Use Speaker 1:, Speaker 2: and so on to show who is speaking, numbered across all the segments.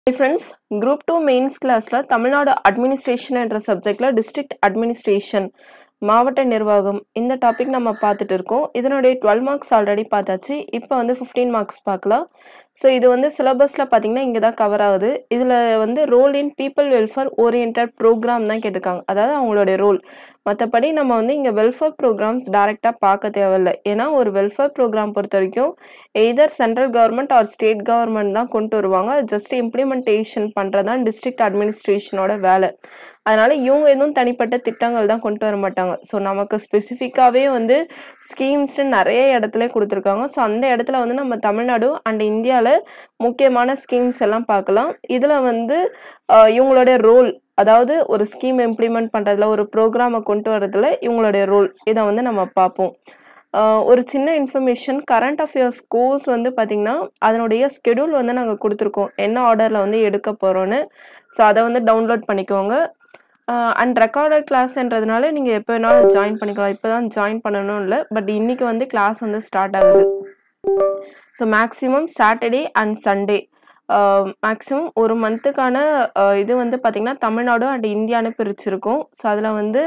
Speaker 1: High friends group two mains கிளாஸில் Tamil Nadu administration என்ற சப்ஜெக்டில் டிஸ்ட்ரிக்ட் அட்மினிஸ்ட்ரேஷன் மாவட்ட நிர்வாகம் இந்த டாபிக் நம்ம பார்த்துட்டு இருக்கோம் இதனுடைய டுவெல் மார்க்ஸ் ஆல்ரெடி பார்த்தாச்சு இப்போ வந்து ஃபிஃப்டீன் மார்க்ஸ் பார்க்கலாம் ஸோ இது வந்து சிலபஸில் பார்த்தீங்கன்னா இங்கே தான் கவர் ஆகுது இதில் வந்து role in people welfare orient program தான் கேட்டிருக்காங்க அதாவது அவங்களுடைய ரோல் மற்றபடி நம்ம வந்து இங்கே வெல்ஃபேர் ப்ரோக்ராம்ஸ் டைரெக்டாக பார்க்க தேவையில்லை ஏன்னா ஒரு வெல்ஃபேர் ப்ரோக்ராம் பொறுத்த வரைக்கும் either central government or state government தான் கொண்டு வருவாங்க ஜஸ்ட் இம்ப்ளிமெண்டேஷன் பண்ணுறது தான் டிஸ்ட்ரிக்ட் அட்மினிஸ்ட்ரேஷனோட வேலை அதனால் இவங்க எதுவும் தனிப்பட்ட திட்டங்கள் தான் கொண்டு வர மாட்டாங்க ஸோ நமக்கு ஸ்பெசிஃபிக்காகவே வந்து ஸ்கீம்ஸ்னு நிறைய இடத்துல கொடுத்துருக்காங்க ஸோ அந்த இடத்துல வந்து நம்ம தமிழ்நாடு அண்ட் இந்தியாவில் முக்கியமான ஸ்கீம்ஸ் எல்லாம் பார்க்கலாம் இதில் வந்து ஆஹ், இவங்களுடைய ரோல் அதாவது ஒரு ஸ்கீம் இம்ப்ளிமெண்ட் பண்ணுறதுல ஒரு ப்ரோக்ராமை கொண்டு வரதுல இவங்களுடைய ரோல் இதை வந்து நம்ம பார்ப்போம் ஆஹ், ஒரு சின்ன இன்ஃபர்மேஷன் கரண்ட் அஃபேர்ஸ் கோர்ஸ் வந்து பார்த்திங்கன்னா அதனுடைய ஸ்கெடியூல் வந்து நாங்கள் கொடுத்துருக்கோம் என்ன ஆர்டரில் வந்து எடுக்க போகிறோன்னு ஸோ அதை வந்து டவுன்லோட் பண்ணிக்கோங்க அண்ட் ரெக்கார்டட் கிளாஸ்ன்றதுனால நீங்கள் எப்போ வேணாலும் ஜாயின் பண்ணிக்கலாம் இப்போ தான் ஜாயின் பண்ணணும் இல்லை பட் இன்றைக்கி வந்து கிளாஸ் வந்து ஸ்டார்ட் ஆகுது so maximum Saturday and Sunday maximum ஒரு மந்த்துக்கான இது வந்து பார்த்திங்கன்னா தமிழ்நாடு அண்ட் இந்தியான்னு பிரிச்சிருக்கோம் ஸோ அதில் வந்து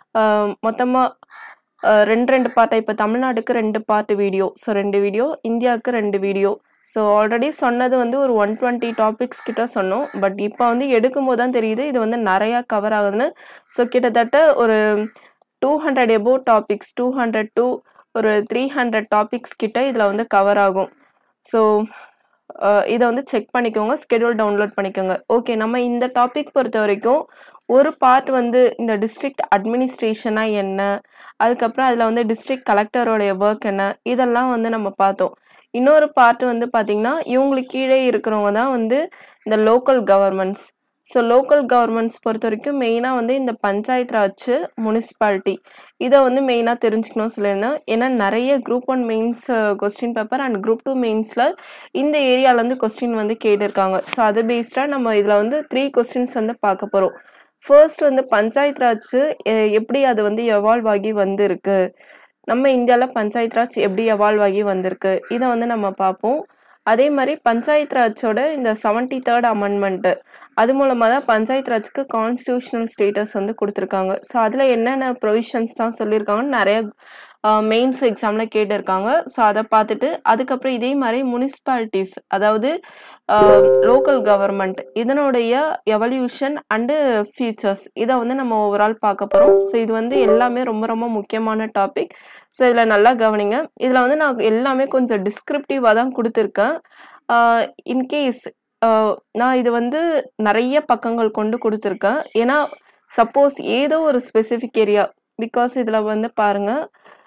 Speaker 1: மொத்தமாக ரெண்டு ரெண்டு பார்ட்டாக இப்போ தமிழ்நாட்டுக்கு ரெண்டு பார்ட் வீடியோ ஸோ ரெண்டு வீடியோ இந்தியாவுக்கு ரெண்டு வீடியோ ஸோ ஆல்ரெடி சொன்னது வந்து ஒரு ஒன் டுவெண்ட்டி டாபிக்ஸ் கிட்ட சொன்னோம் பட் இப்போ வந்து எடுக்கும்போது தான் தெரியுது இது வந்து நிறையா கவர் ஆகுதுன்னு ஸோ கிட்டத்தட்ட ஒரு two hundred above topics two hundred two ஒரு த்ரீ ஹண்ட்ரட் டாபிக்ஸ் கிட்ட இதில் வந்து கவர் ஆகும் ஸோ இதை வந்து செக் பண்ணிக்கோங்க ஸ்கெடியூல் டவுன்லோட் பண்ணிக்கோங்க ஓகே நம்ம இந்த டாபிக் பொறுத்த வரைக்கும் ஒரு பார்ட் வந்து இந்த டிஸ்ட்ரிக்ட் அட்மினிஸ்ட்ரேஷனாக என்ன அதுக்கப்புறம் அதில் வந்து டிஸ்ட்ரிக்ட் கலெக்டரோடைய ஒர்க் என்ன இதெல்லாம் வந்து நம்ம பார்த்தோம் இன்னொரு பார்ட் வந்து பார்த்திங்கன்னா இவங்களுக்கு கீழே இருக்கிறவங்க தான் வந்து இந்த local governments so local governments பொறுத்த வரைக்கும் மெயினாக வந்து இந்த பஞ்சாயத்து ராஜ் முனிசிபாலிட்டி இதை வந்து மெயினாக தெரிஞ்சுக்கணும் சொல்லியிருந்தேன் ஏன்னா நிறைய group one mains question paper and group two மெயின்ஸில் இந்த ஏரியாவிலேருந்து கொஸ்டின் வந்து கேட்டிருக்காங்க ஸோ அது பேஸ்டாக நம்ம இதில் வந்து த்ரீ கொஸ்டின்ஸ் வந்து பார்க்க போகிறோம் ஃபர்ஸ்ட் வந்து பஞ்சாயத்து ராஜ் எ- எப்படி அது வந்து எவால்வ் ஆகி வந்திருக்கு நம்ம இந்தியாவில் பஞ்சாயத்து ராஜ் எப்படி எவால்வ் ஆகி வந்திருக்கு இதை வந்து நம்ம பார்ப்போம் அதே மாதிரி பஞ்சாயத்து ராஜோட இந்த செவன்டி தேர்ட் அமெண்ட்மெண்ட்டு அது மூலமாக தான் பஞ்சாயத்து ராஜ்க்கு கான்ஸ்டியூஷனல் ஸ்டேட்டஸ் வந்து கொடுத்துருக்காங்க ஸோ அதில் என்னென்ன ப்ரொவிஷன்ஸ் தான் சொல்லியிருக்காங்கன்னு நிறைய மெயின்ஸ் எக்ஸாமில் கேட்டிருக்காங்க ஸோ அதை பார்த்துட்டு அதுக்கப்புறம் இதே மாதிரி முனிசிபாலிட்டிஸ் அதாவது லோக்கல் கவர்மெண்ட் இதனுடைய எவல்யூஷன் அண்டு ஃபீச்சர்ஸ் இதை வந்து நம்ம ஓவரால் பார்க்க போகிறோம் ஸோ இது வந்து எல்லாமே ரொம்ப ரொம்ப முக்கியமான டாபிக் ஸோ இதில் நல்லா கவனிங்க இதில் வந்து நான் எல்லாமே கொஞ்சம் டிஸ்கிரிப்டிவாக தான் கொடுத்துருக்கேன் இன்கேஸ் நான் இது வந்து நிறைய பக்கங்கள் கொண்டு கொடுத்துருக்கேன் ஏன்னா சப்போஸ் ஏதோ ஒரு ஸ்பெசிஃபிக் ஏரியா பிகாஸ் இதில் வந்து பாருங்கள்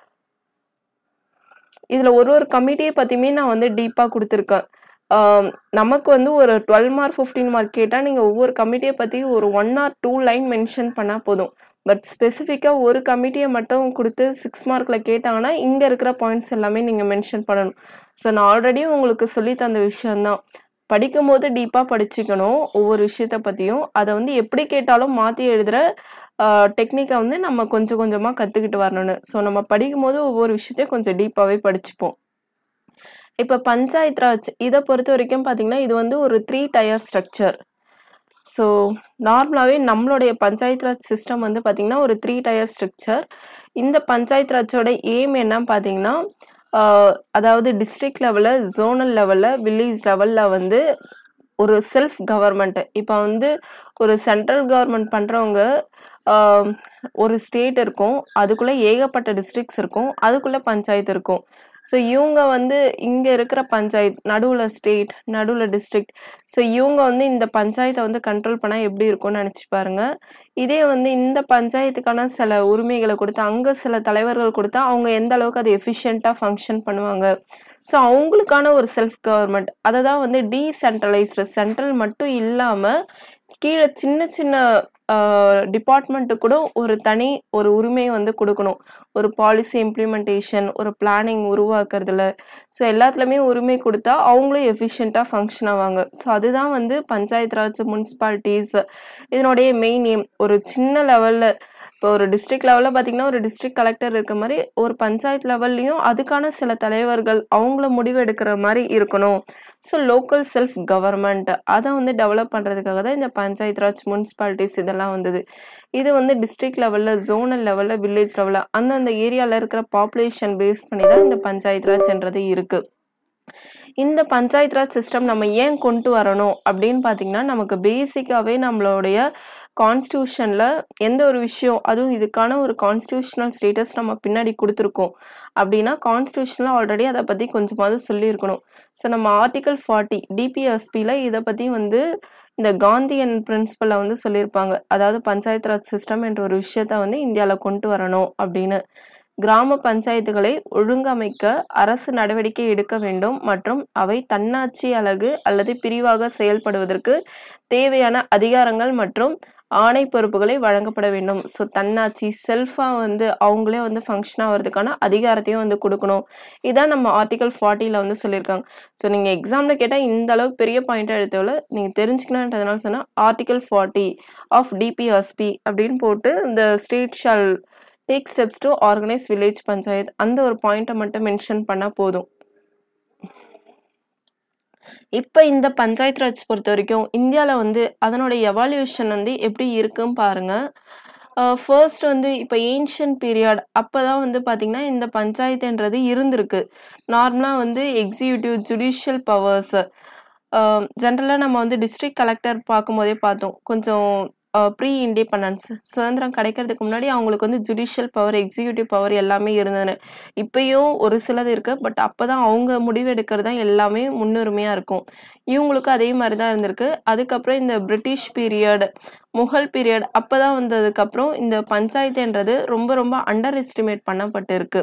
Speaker 1: இதில் ஒரு ஒரு கமிட்டியை பற்றியுமே நான் வந்து டீப்பாக கொடுத்துருக்கேன் ஆம், நமக்கு வந்து ஒரு டுவெல் மார்க் ஃபிஃப்டீன் மார்க் கேட்டால் நீங்கள் ஒவ்வொரு கமிட்டியை பற்றி ஒரு one or two line mention பண்ணால் போதும் பட் ஸ்பெசிஃபிக்காக ஒரு கமிட்டியை மட்டும் கொடுத்து சிக்ஸ் மார்க்கில் கேட்டாங்கன்னா இங்கே இருக்கிற பாயிண்ட்ஸ் எல்லாமே நீங்கள் மென்ஷன் பண்ணணும் ஸோ நான் ஆல்ரெடி உங்களுக்கு சொல்லி தந்த விஷயந்தான் படிக்கும்போது டீப்பாக படிச்சுக்கணும் ஒவ்வொரு விஷயத்தை பற்றியும் அதை வந்து எப்படி கேட்டாலும் மாற்றி எழுதுகிற டெக்னிக்கை வந்து நம்ம கொஞ்சம் கொஞ்சமாக கற்றுக்கிட்டு வரணும்னு ஸோ நம்ம படிக்கும்போது ஒவ்வொரு விஷயத்தையும் கொஞ்சம் டீப்பாகவே படிச்சுப்போம் இப்போ பஞ்சாயத்து ராஜ் இதை பொறுத்த வரைக்கும் பார்த்தீங்கன்னா இது வந்து ஒரு த்ரீ டயர் ஸ்ட்ரக்சர் ஸோ நார்மலாகவே நம்மளுடைய பஞ்சாயத்து ராஜ் சிஸ்டம் வந்து பார்த்திங்கன்னா ஒரு த்ரீ டயர் ஸ்ட்ரக்சர் இந்த பஞ்சாயத்து ராஜோட எய்ம் என்ன பார்த்தீங்கன்னா ஆஹ், அதாவது டிஸ்ட்ரிக்ட் லெவலில் ஜோனல் லெவலில் வில்லேஜ் லெவலில் வந்து ஒரு செல்ஃப் கவர்மெண்ட் இப்போ வந்து ஒரு சென்ட்ரல் கவர்மெண்ட் பண்ணுறவங்க ஒரு ஸ்டேட் இருக்கும் அதுக்குள்ளே ஏகப்பட்ட டிஸ்ட்ரிக்ட்ஸ் இருக்கும் அதுக்குள்ளே பஞ்சாயத்து இருக்கும் ஸோ இவங்க வந்து இங்கே இருக்கிற பஞ்சாயத்து நடுவில் ஸ்டேட் நடுவில் டிஸ்ட்ரிக்ட் ஸோ இவங்க வந்து இந்த பஞ்சாயத்தை வந்து கண்ட்ரோல் பண்ணால் எப்படி இருக்கும்னு நினச்சி பாருங்க இதே வந்து இந்த பஞ்சாயத்துக்கான சில உரிமைகளை கொடுத்து அங்கே சில தலைவர்கள் கொடுத்தா அவங்க எந்த அளவுக்கு அது எஃபிஷியண்ட்டாக ஃபங்க்ஷன் பண்ணுவாங்க ஸோ அவங்களுக்கான ஒரு செல்ஃப் கவர்மெண்ட் அதை தான் வந்து டீசென்ட்ரலைஸ்டு சென்ட்ரல் மட்டும் இல்லாமல் கீழே சின்ன சின்ன டிபார்ட்மெண்ட்டு கூட ஒரு தனி ஒரு உரிமையை வந்து கொடுக்கணும் ஒரு பாலிசி இம்ப்ளிமெண்டேஷன் ஒரு பிளானிங் உருவாக்குறதுல ஸோ எல்லாத்துலேயுமே உரிமை கொடுத்தா அவங்களும் எஃபிஷியண்ட்டாக ஃபங்க்ஷன் ஆவாங்க ஸோ அதுதான் வந்து பஞ்சாயத்து ராஜ் முனிசிபாலிட்டிஸ் இதனுடைய மெயின் எய்ம் ஒரு சின்ன லெவலில் இப்போ ஒரு டிஸ்ட்ரிக்ட் லெவலில் பார்த்தீங்கன்னா ஒரு டிஸ்ட்ரிக்ட் கலெக்டர் இருக்க மாதிரி ஒரு பஞ்சாயத்து லெவல்லையும் அதுக்கான சில தலைவர்கள் அவங்கள முடிவு எடுக்கிற மாதிரி இருக்கணும் ஸோ லோக்கல் செல்ஃப் கவர்மெண்ட் அதை வந்து டெவலப் பண்ணுறதுக்காக தான் இந்த பஞ்சாயத்து ராஜ் முனிசிபாலிட்டிஸ் இதெல்லாம் வந்தது இது வந்து டிஸ்ட்ரிக்ட் லெவலில் ஜோனல் லெவலில் வில்லேஜ் லெவலில் அந்தந்த ஏரியாவில் இருக்கிற பாப்புலேஷன் பேஸ் பண்ணி தான் இந்த பஞ்சாயத்து ராஜ்ன்றது இருக்குது இந்த பஞ்சாயத்து ராஜ் சிஸ்டம் நம்ம ஏன் கொண்டு வரணும் அப்படின்னு பார்த்தீங்கன்னா நமக்கு பேசிக்காகவே நம்மளுடைய கான்ஸ்டியூஷனில் எந்த ஒரு விஷயம் அதுவும் இதுக்கான ஒரு கான்ஸ்டியூஷனல் ஸ்டேட்டஸ் நம்ம பின்னாடி கொடுத்துருக்கோம் அப்படின்னா கான்ஸ்டியூஷனில் ஆல்ரெடி அதை பற்றி கொஞ்சமாவது சொல்லியிருக்கணும் ஸோ நம்ம ஆர்டிகல் ஃபார்ட்டி டிபிஎஸ்பியில் இதை பற்றி வந்து இந்த காந்தியன் பிரின்சிபலை வந்து சொல்லியிருப்பாங்க அதாவது பஞ்சாயத்து ராஜ் சிஸ்டம் என்ற ஒரு விஷயத்த வந்து இந்தியாவில் கொண்டு வரணும் அப்படின்னு கிராம பஞ்சாயத்துகளை ஒழுங்கமைக்க அரசு நடவடிக்கை எடுக்க வேண்டும் மற்றும் அவை தன்னாட்சி அலகு அல்லது பிரிவாக செயல்படுவதற்கு தேவையான அதிகாரங்கள் மற்றும் ஆணை பொறுப்புகளை வழங்கப்பட வேண்டும் ஸோ தன்னாட்சி செல்ஃபாக வந்து அவங்களே வந்து ஃபங்க்ஷன் ஆகிறதுக்கான அதிகாரத்தையும் வந்து கொடுக்கணும் இதான் நம்ம ஆர்டிகல் ஃபார்ட்டியில் வந்து சொல்லியிருக்காங்க ஸோ நீங்கள் எக்ஸாமில் கேட்டால் இந்த அளவுக்கு பெரிய பாயிண்ட்டாக எடுத்தவள நீங்கள் தெரிஞ்சுக்கணுன்றதுனால சொன்னால் ஆர்டிகல் ஃபார்ட்டி ஆஃப் டிபிஎஸ்பி அப்படின்னு போட்டு இந்த state shall take steps to organise village panchayat அந்த ஒரு பாயிண்ட்டை மட்டும் மென்ஷன் பண்ணால் போதும் இப்போ இந்த பஞ்சாயத்து ராஜ் பொறுத்த வரைக்கும் இந்தியாவில் வந்து அதனோட எவால்யூஷன் வந்து எப்படி இருக்குன்னு பாருங்கள் ஃபர்ஸ்ட் வந்து இப்போ ஏன்ஷியன் பீரியட் அப்போ தான் வந்து பார்த்திங்கன்னா இந்த பஞ்சாயத்துன்றது இருந்திருக்கு நார்மலாக வந்து எக்ஸிக்யூட்டிவ் ஜுடிஷியல் பவர்ஸ் ஜென்ரலாக நம்ம வந்து டிஸ்ட்ரிக்ட் கலெக்டர் பார்க்கும்போதே பார்த்தோம் கொஞ்சம் ப்ரீ இண்டிபெண்டன்ஸ் சுதந்திரம் கிடைக்கிறதுக்கு முன்னாடி அவங்களுக்கு வந்து ஜுடிஷியல் பவர் எக்ஸிக்யூட்டிவ் பவர் எல்லாமே இருந்தது இப்பயும் ஒரு சிலது இருக்குது பட் அப்போ தான் அவங்க முடிவு எடுக்கிறது தான் எல்லாமே முன்னுரிமையாக இருக்கும் இவங்களுக்கும் அதே மாதிரி தான் இருந்திருக்கு அதுக்கப்புறம் இந்த பிரிட்டிஷ் பீரியட் முகல் பீரியட் அப்போ தான் வந்ததுக்கப்புறம் இந்த பஞ்சாயத்துன்றது ரொம்ப ரொம்ப அண்டர் எஸ்டிமேட் பண்ணப்பட்டு இருக்கு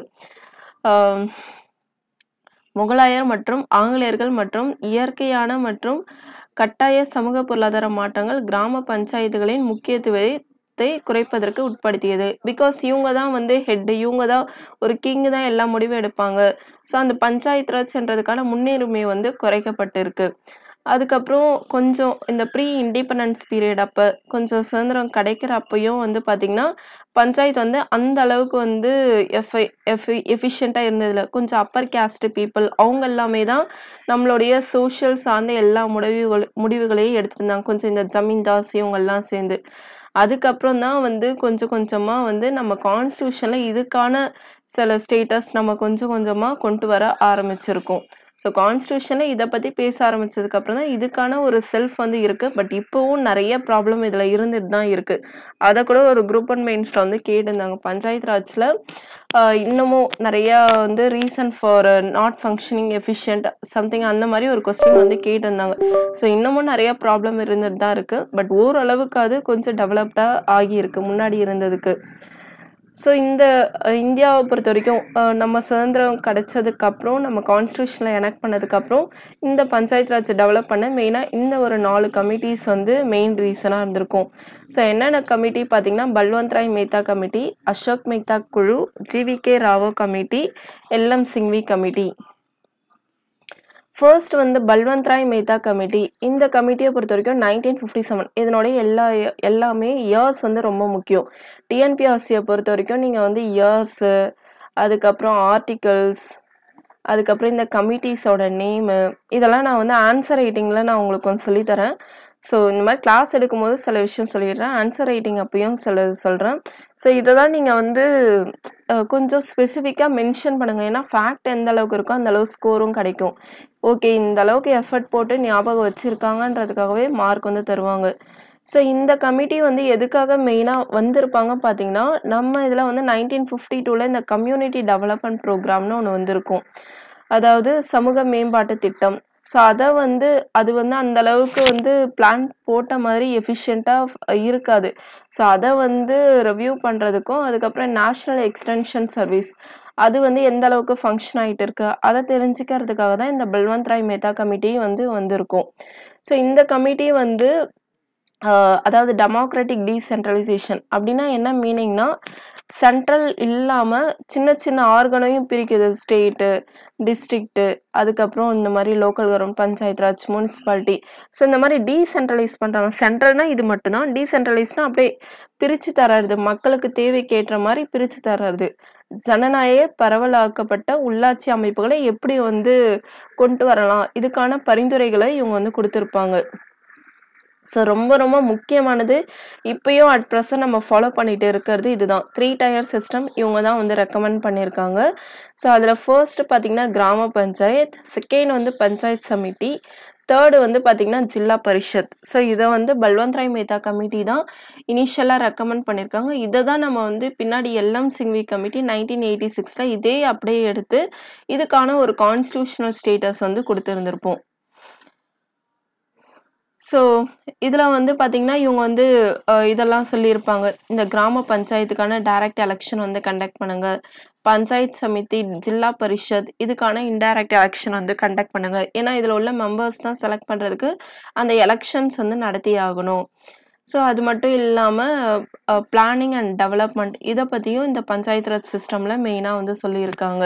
Speaker 1: முகலாயர் மற்றும் ஆங்கிலேயர்கள் மற்றும் இயற்கையான மற்றும் கட்டாய சமூக பொருளாதார மாற்றங்கள் கிராம பஞ்சாயத்துகளின் முக்கியத்துவத்தை குறைப்பதற்கு உட்படுத்தியது பிகாஸ் இவங்க தான் வந்து ஹெட்டு இவங்க தான் ஒரு கிங்கு தான் எல்லா முடிவும் எடுப்பாங்க ஸோ அந்த பஞ்சாயத்து ராஜ்ன்றதுக்கான முன்னுரிமை வந்து குறைக்கப்பட்டிருக்கு அதுக்கப்புறம் கொஞ்சம் இந்த ப்ரீ இண்டிபெண்டன்ஸ் பீரியட் அப்போ கொஞ்சம் சுதந்திரம் கிடைக்கிற அப்பையும் வந்து பார்த்திங்கன்னா பஞ்சாயத்து வந்து அந்த அளவுக்கு வந்து எஃபை எஃபி எஃபிஷியண்ட்டாக இருந்ததில்ல கொஞ்சம் அப்பர் கேஸ்ட் பீப்புள் அவங்க எல்லாமே தான் நம்மளுடைய சோஷியல் சார்ந்த எல்லா முடிவுகள் முடிவுகளையும் எடுத்துருந்தாங்க கொஞ்சம் இந்த ஜமீன்தாஸ் இவங்கெல்லாம் சேர்ந்து அதுக்கப்புறம் தான் வந்து கொஞ்சம் கொஞ்சமாக வந்து நம்ம கான்ஸ்டியூஷனில் இதுக்கான சில ஸ்டேட்டஸ் நம்ம கொஞ்சம் கொஞ்சமாக கொண்டு வர ஆரம்பிச்சிருக்கோம் ஸோ கான்ஸ்டியூஷனில் இதை பற்றி பேச ஆரம்பித்ததுக்கப்புறம் தான் இதுக்கான ஒரு செல்ஃப் வந்து இருக்குது பட் இப்போவும் நிறைய ப்ராப்ளம் இதில் இருந்துட்டு தான் இருக்குது அதை கூட ஒரு குரூப் ஒன் மெயின்ஸில் வந்து கேட்டிருந்தாங்க பஞ்சாயத்து ராஜில் இன்னமும் நிறையா வந்து reason for not functioning efficient something அந்த மாதிரி ஒரு கொஸ்டின் வந்து கேட்டிருந்தாங்க ஸோ இன்னமும் நிறைய ப்ராப்ளம் இருந்துட்டு தான் இருக்குது பட் ஓரளவுக்கு அது கொஞ்சம் டெவலப்டாக ஆகியிருக்கு முன்னாடி இருந்ததுக்கு ஸோ இந்த இந்தியாவை பொறுத்த வரைக்கும் நம்ம சுதந்திரம் கிடைச்சதுக்கப்புறம் நம்ம கான்ஸ்டியூஷனில் எனக்ட் பண்ணதுக்கப்புறம் இந்த பஞ்சாயத்து ராஜ் டெவலப் பண்ண மெயினாக இந்த ஒரு நாலு கமிட்டிஸ் வந்து மெயின் ரீசனாக இருந்திருக்கும் ஸோ என்னென்ன கமிட்டி பார்த்திங்கன்னா பல்வந்த் ராய் மேத்தா கமிட்டி அசோக் மேத்தா குழு GVK Rao committee LM Singhvi committee first வந்து பல்வந்த் ராய் மேத்தா கமிட்டி இந்த கமிட்டியை பொறுத்த வரைக்கும் நைன்டீன் ஃபிஃப்டி செவன் இதனுடைய எல்லா எல்லாமே இயர்ஸ் வந்து ரொம்ப முக்கியம் டிஎன்பிஆர்சியை பொறுத்த வரைக்கும் நீங்கள் வந்து இயர்ஸு அதுக்கப்புறம் ஆர்டிகல்ஸ் அதுக்கப்புறம் இந்த கமிட்டிஸோட நேமு இதெல்லாம் நான் வந்து ஆன்சர் ரைட்டிங்கில் நான் உங்களுக்கு கொஞ்சம் சொல்லித்தரேன் ஸோ இந்த மாதிரி கிளாஸ் எடுக்கும்போது சில விஷயம் சொல்லிடுறேன் ஆன்சர் ரைட்டிங் அப்பயும் சில சொல்கிறேன் ஸோ இதை தான் நீங்கள் வந்து கொஞ்சம் ஸ்பெசிஃபிக்காக மென்ஷன் பண்ணுங்கள் ஏன்னா ஃபேக்ட் எந்த அளவுக்கு இருக்கோ அந்த அளவு ஸ்கோரும் கிடைக்கும் ஓகே இந்த அளவுக்கு எஃபர்ட் போட்டு ஞாபகம் வச்சுருக்காங்கன்றதுக்காகவே மார்க் வந்து தருவாங்க ஸோ இந்த கமிட்டி வந்து எதுக்காக மெயினாக வந்திருப்பாங்க பார்த்தீங்கன்னா நம்ம இதில் வந்து நைன்டீன் ஃபிஃப்டி டூவில் இந்த கம்யூனிட்டி டெவலப்மெண்ட் ப்ரோக்ராம்னு ஒன்று வந்திருக்கும் அதாவது சமூக மேம்பாட்டு திட்டம் ஸோ அதை வந்து அது வந்து அந்த அளவுக்கு வந்து பிளான் போட்ட மாதிரி எஃபிஷியண்ட்டாக இருக்காது ஸோ அதை வந்து ரிவ்யூ பண்ணுறதுக்கும் அதுக்கப்புறம் நேஷ்னல் எக்ஸ்டென்ஷன் சர்வீஸ் அது வந்து எந்த அளவுக்கு ஃபங்க்ஷன் ஆகிட்டு இருக்கு அதை தெரிஞ்சுக்கிறதுக்காக தான் இந்த பல்வந்த் ராய் மேத்தா கமிட்டி வந்து வந்திருக்கும் ஸோ இந்த கமிட்டி வந்து ஆஹ் அதாவது டெமோக்ராட்டிக் டீசென்ட்ரலைசேஷன் அப்படின்னா என்ன மீனிங்னா சென்ட்ரல் இல்லாமல் சின்ன சின்ன ஆர்கனையும் பிரிக்குது ஸ்டேட்டு டிஸ்ட்ரிக்ட்டு அதுக்கப்புறம் இந்த மாதிரி local government panchayat Raj municipality so இந்த மாதிரி டீசென்ட்ரலைஸ் பண்ணுறாங்க சென்ட்ரல்னா இது மட்டும்தான் டீசென்ட்ரலைஸ்னால் அப்படியே பிரித்து தர்றது மக்களுக்கு தேவைக்கேற்ற மாதிரி பிரித்து தர்றது ஜனநாயக பரவலாக்கப்பட்ட உள்ளாட்சி அமைப்புகளை எப்படி வந்து கொண்டு வரலாம் இதுக்கான பரிந்துரைகளை இவங்க வந்து கொடுத்துருப்பாங்க ஸோ ரொம்ப ரொம்ப முக்கியமானது இப்பயும் அட் ப்ரெசன்ட் நம்ம ஃபாலோ பண்ணிட்டு இருக்கிறது இதுதான் த்ரீ டயர் சிஸ்டம் இவங்க தான் வந்து ரெக்கமெண்ட் பண்ணியிருக்காங்க ஸோ அதில் ஃபர்ஸ்ட் பார்த்தீங்கன்னா கிராம பஞ்சாயத் செகண்ட் வந்து பஞ்சாயத் சமிட்டி தேர்டு வந்து பார்த்திங்கன்னா ஜில்லா பரிஷத் ஸோ இதை வந்து பல்வந்த் ராய் மேத்தா கமிட்டி தான் இனிஷியலாக ரெக்கமெண்ட் பண்ணியிருக்காங்க இதை தான் நம்ம வந்து பின்னாடி LM Singhvi committee nineteen eighty சிக்ஸில் இதே அப்படியே எடுத்து இதுக்கான ஒரு கான்ஸ்டியூஷனல் ஸ்டேட்டஸ் வந்து கொடுத்துருந்துருப்போம் ஸோ இதில் வந்து பார்த்திங்கன்னா இவங்க வந்து அஹ், இதெல்லாம் சொல்லியிருப்பாங்க இந்த கிராம பஞ்சாயத்துக்கான டைரக்ட் எலெக்ஷன் வந்து கண்டக்ட் பண்ணுங்க பஞ்சாயத் சமிதி ஜில்லா பரிஷத் இதுக்கான இன்டைரக்ட் எலெக்ஷன் வந்து கண்டக்ட் பண்ணுங்க ஏன்னா இதில் உள்ள மெம்பர்ஸ் தான் செலக்ட் பண்ணுறதுக்கு அந்த எலெக்ஷன்ஸ் வந்து நடத்தி ஆகணும் ஸோ அது மட்டும் இல்லாமல் பிளானிங் அண்ட் டெவலப்மெண்ட் இதை பற்றியும் இந்த பஞ்சாயத்து ராஜ் சிஸ்டமில் மெயினாக வந்து சொல்லியிருக்காங்க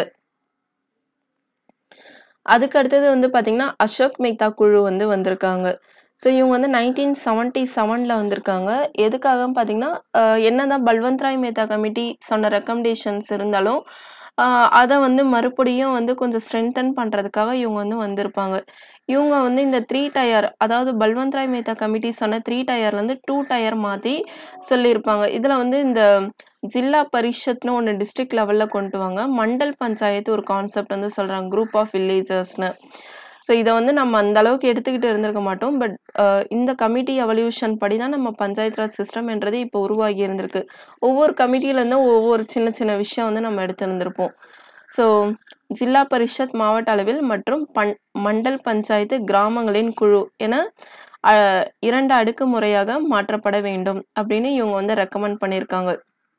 Speaker 1: அதுக்கு அடுத்தது வந்து பார்த்திங்கன்னா அசோக் மேத்தா குழு வந்து வந்திருக்காங்க ஸோ இவங்க வந்து நைன்டீன் செவன்ட்டி செவனில் வந்திருக்காங்க எதுக்காக பார்த்தீங்கன்னா அஹ் என்னதான் பல்வந்த் ராய் மேத்தா கமிட்டி சொன்ன ரெக்கமெண்டேஷன்ஸ் இருந்தாலும் அஹ் அதை வந்து மறுபடியும் வந்து கொஞ்சம் ஸ்ட்ரென்தன் பண்ணுறதுக்காக இவங்க வந்து வந்திருப்பாங்க இவங்க வந்து இந்த த்ரீ டயர் அதாவது பல்வந்த் ராய் மேத்தா கமிட்டி சொன்ன த்ரீ டயர்லேருந்து டூ டயர் மாற்றி சொல்லியிருப்பாங்க இதில் வந்து இந்த ஜில்லா பரிஷத்னு ஒன்று டிஸ்ட்ரிக்ட் லெவலில் கொண்டு வாங்க மண்டல் பஞ்சாயத்து ஒரு கான்செப்ட் வந்து சொல்கிறாங்க குரூப் ஆஃப் வில்லேஜர்ஸ்னு ஸோ இதை வந்து நம்ம அந்த அளவுக்கு எடுத்துக்கிட்டு இருந்திருக்க மாட்டோம் பட் இந்த கமிட்டி எவல்யூஷன் படி தான் நம்ம பஞ்சாயத்து ராஜ் சிஸ்டம்ன்றது இப்போ உருவாகி இருந்திருக்கு ஒவ்வொரு கமிட்டியிலேருந்தும் ஒவ்வொரு சின்ன சின்ன விஷயம் வந்து நம்ம எடுத்திருந்திருப்போம் ஸோ ஜில்லா பரிஷத் மாவட்ட அளவில் மற்றும் பன் மண்டல் பஞ்சாயத்து கிராமங்களின் குழு என அஹ், இரண்டு அடுக்கு முறையாக மாற்றப்பட வேண்டும் அப்படின்னு இவங்க வந்து ரெக்கமெண்ட் பண்ணியிருக்காங்க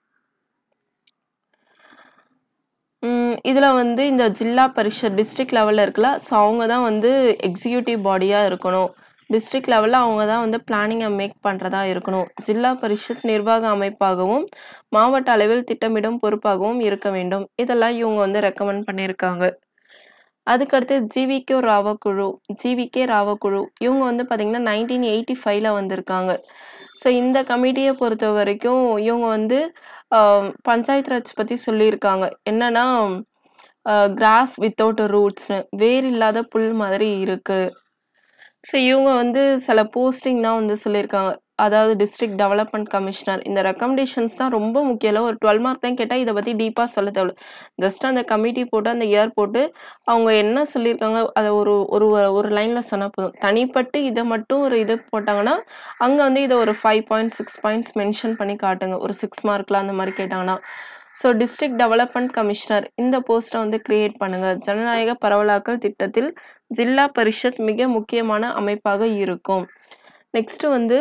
Speaker 1: ம், இதுல வந்து இந்த ஜில்லா பரிஷத் டிஸ்ட்ரிக்ட் லெவல்ல இருக்குல்ல ஸோ அவங்க தான் வந்து எக்ஸிக்யூட்டிவ் பாடியா இருக்கணும் டிஸ்ட்ரிக்ட் லெவலில் அவங்க தான் வந்து பிளானிங்கை மேக் பண்ணுறதா இருக்கணும் ஜில்லா பரிஷத் நிர்வாக அமைப்பாகவும் மாவட்ட அளவில் திட்டமிடும் பொறுப்பாகவும் இருக்க வேண்டும் இதெல்லாம் இவங்க வந்து ரெக்கமெண்ட் பண்ணியிருக்காங்க அதுக்கடுத்து ஜிவிகே ராவ குழு ஜிவிகே ராவ குழு இவங்க வந்து பார்த்திங்கன்னா நைன்டீன் எயிட்டி ஃபைவ்ல வந்திருக்காங்க ஸோ இந்த கமிட்டியை பொறுத்த வரைக்கும் இவங்க வந்து ஆஹ், பஞ்சாயத்து ராஜ் பற்றி சொல்லியிருக்காங்க என்னன்னா கிராஸ் வித்தவுட் ரூட்ஸ்னு வேர் இல்லாத புல் மாதிரி இருக்கு ஸோ இவங்க வந்து சில போஸ்டிங் தான் வந்து சொல்லியிருக்காங்க அதாவது டிஸ்ட்ரிக்ட் டெவலப்மெண்ட் கமிஷனர் இந்த ரெக்கமெண்டேஷன்ஸ் தான் ரொம்ப முக்கியம் இல்ல. ஒரு டுவெல் மார்க் தான் கேட்டால் இதை பற்றி டீப்பாக சொல்ல தேவை ஜஸ்ட் அந்த கமிட்டி போட்டு அந்த இயர் போட்டு அவங்க என்ன சொல்லியிருக்காங்க அதை ஒரு ஒரு ஒரு லைனில் சொன்னால் போதும் தனிப்பட்டு இதை மட்டும் ஒரு இது போட்டாங்கன்னா அங்கே வந்து இதை ஒரு five point six points mention பண்ணி காட்டுங்க ஒரு சிக்ஸ் மார்க்கில் அந்த மாதிரி கேட்டாங்கன்னா ஸோ டிஸ்ட்ரிக்ட் டெவலப்மெண்ட் கமிஷனர் இந்த போஸ்ட்டை வந்து கிரியேட் பண்ணுங்க ஜனநாயக பரவலாக்கல் திட்டத்தில் ஜில்லா பரிஷத் மிக முக்கியமான அமைப்பாக இருக்கும் நெக்ஸ்ட் வந்து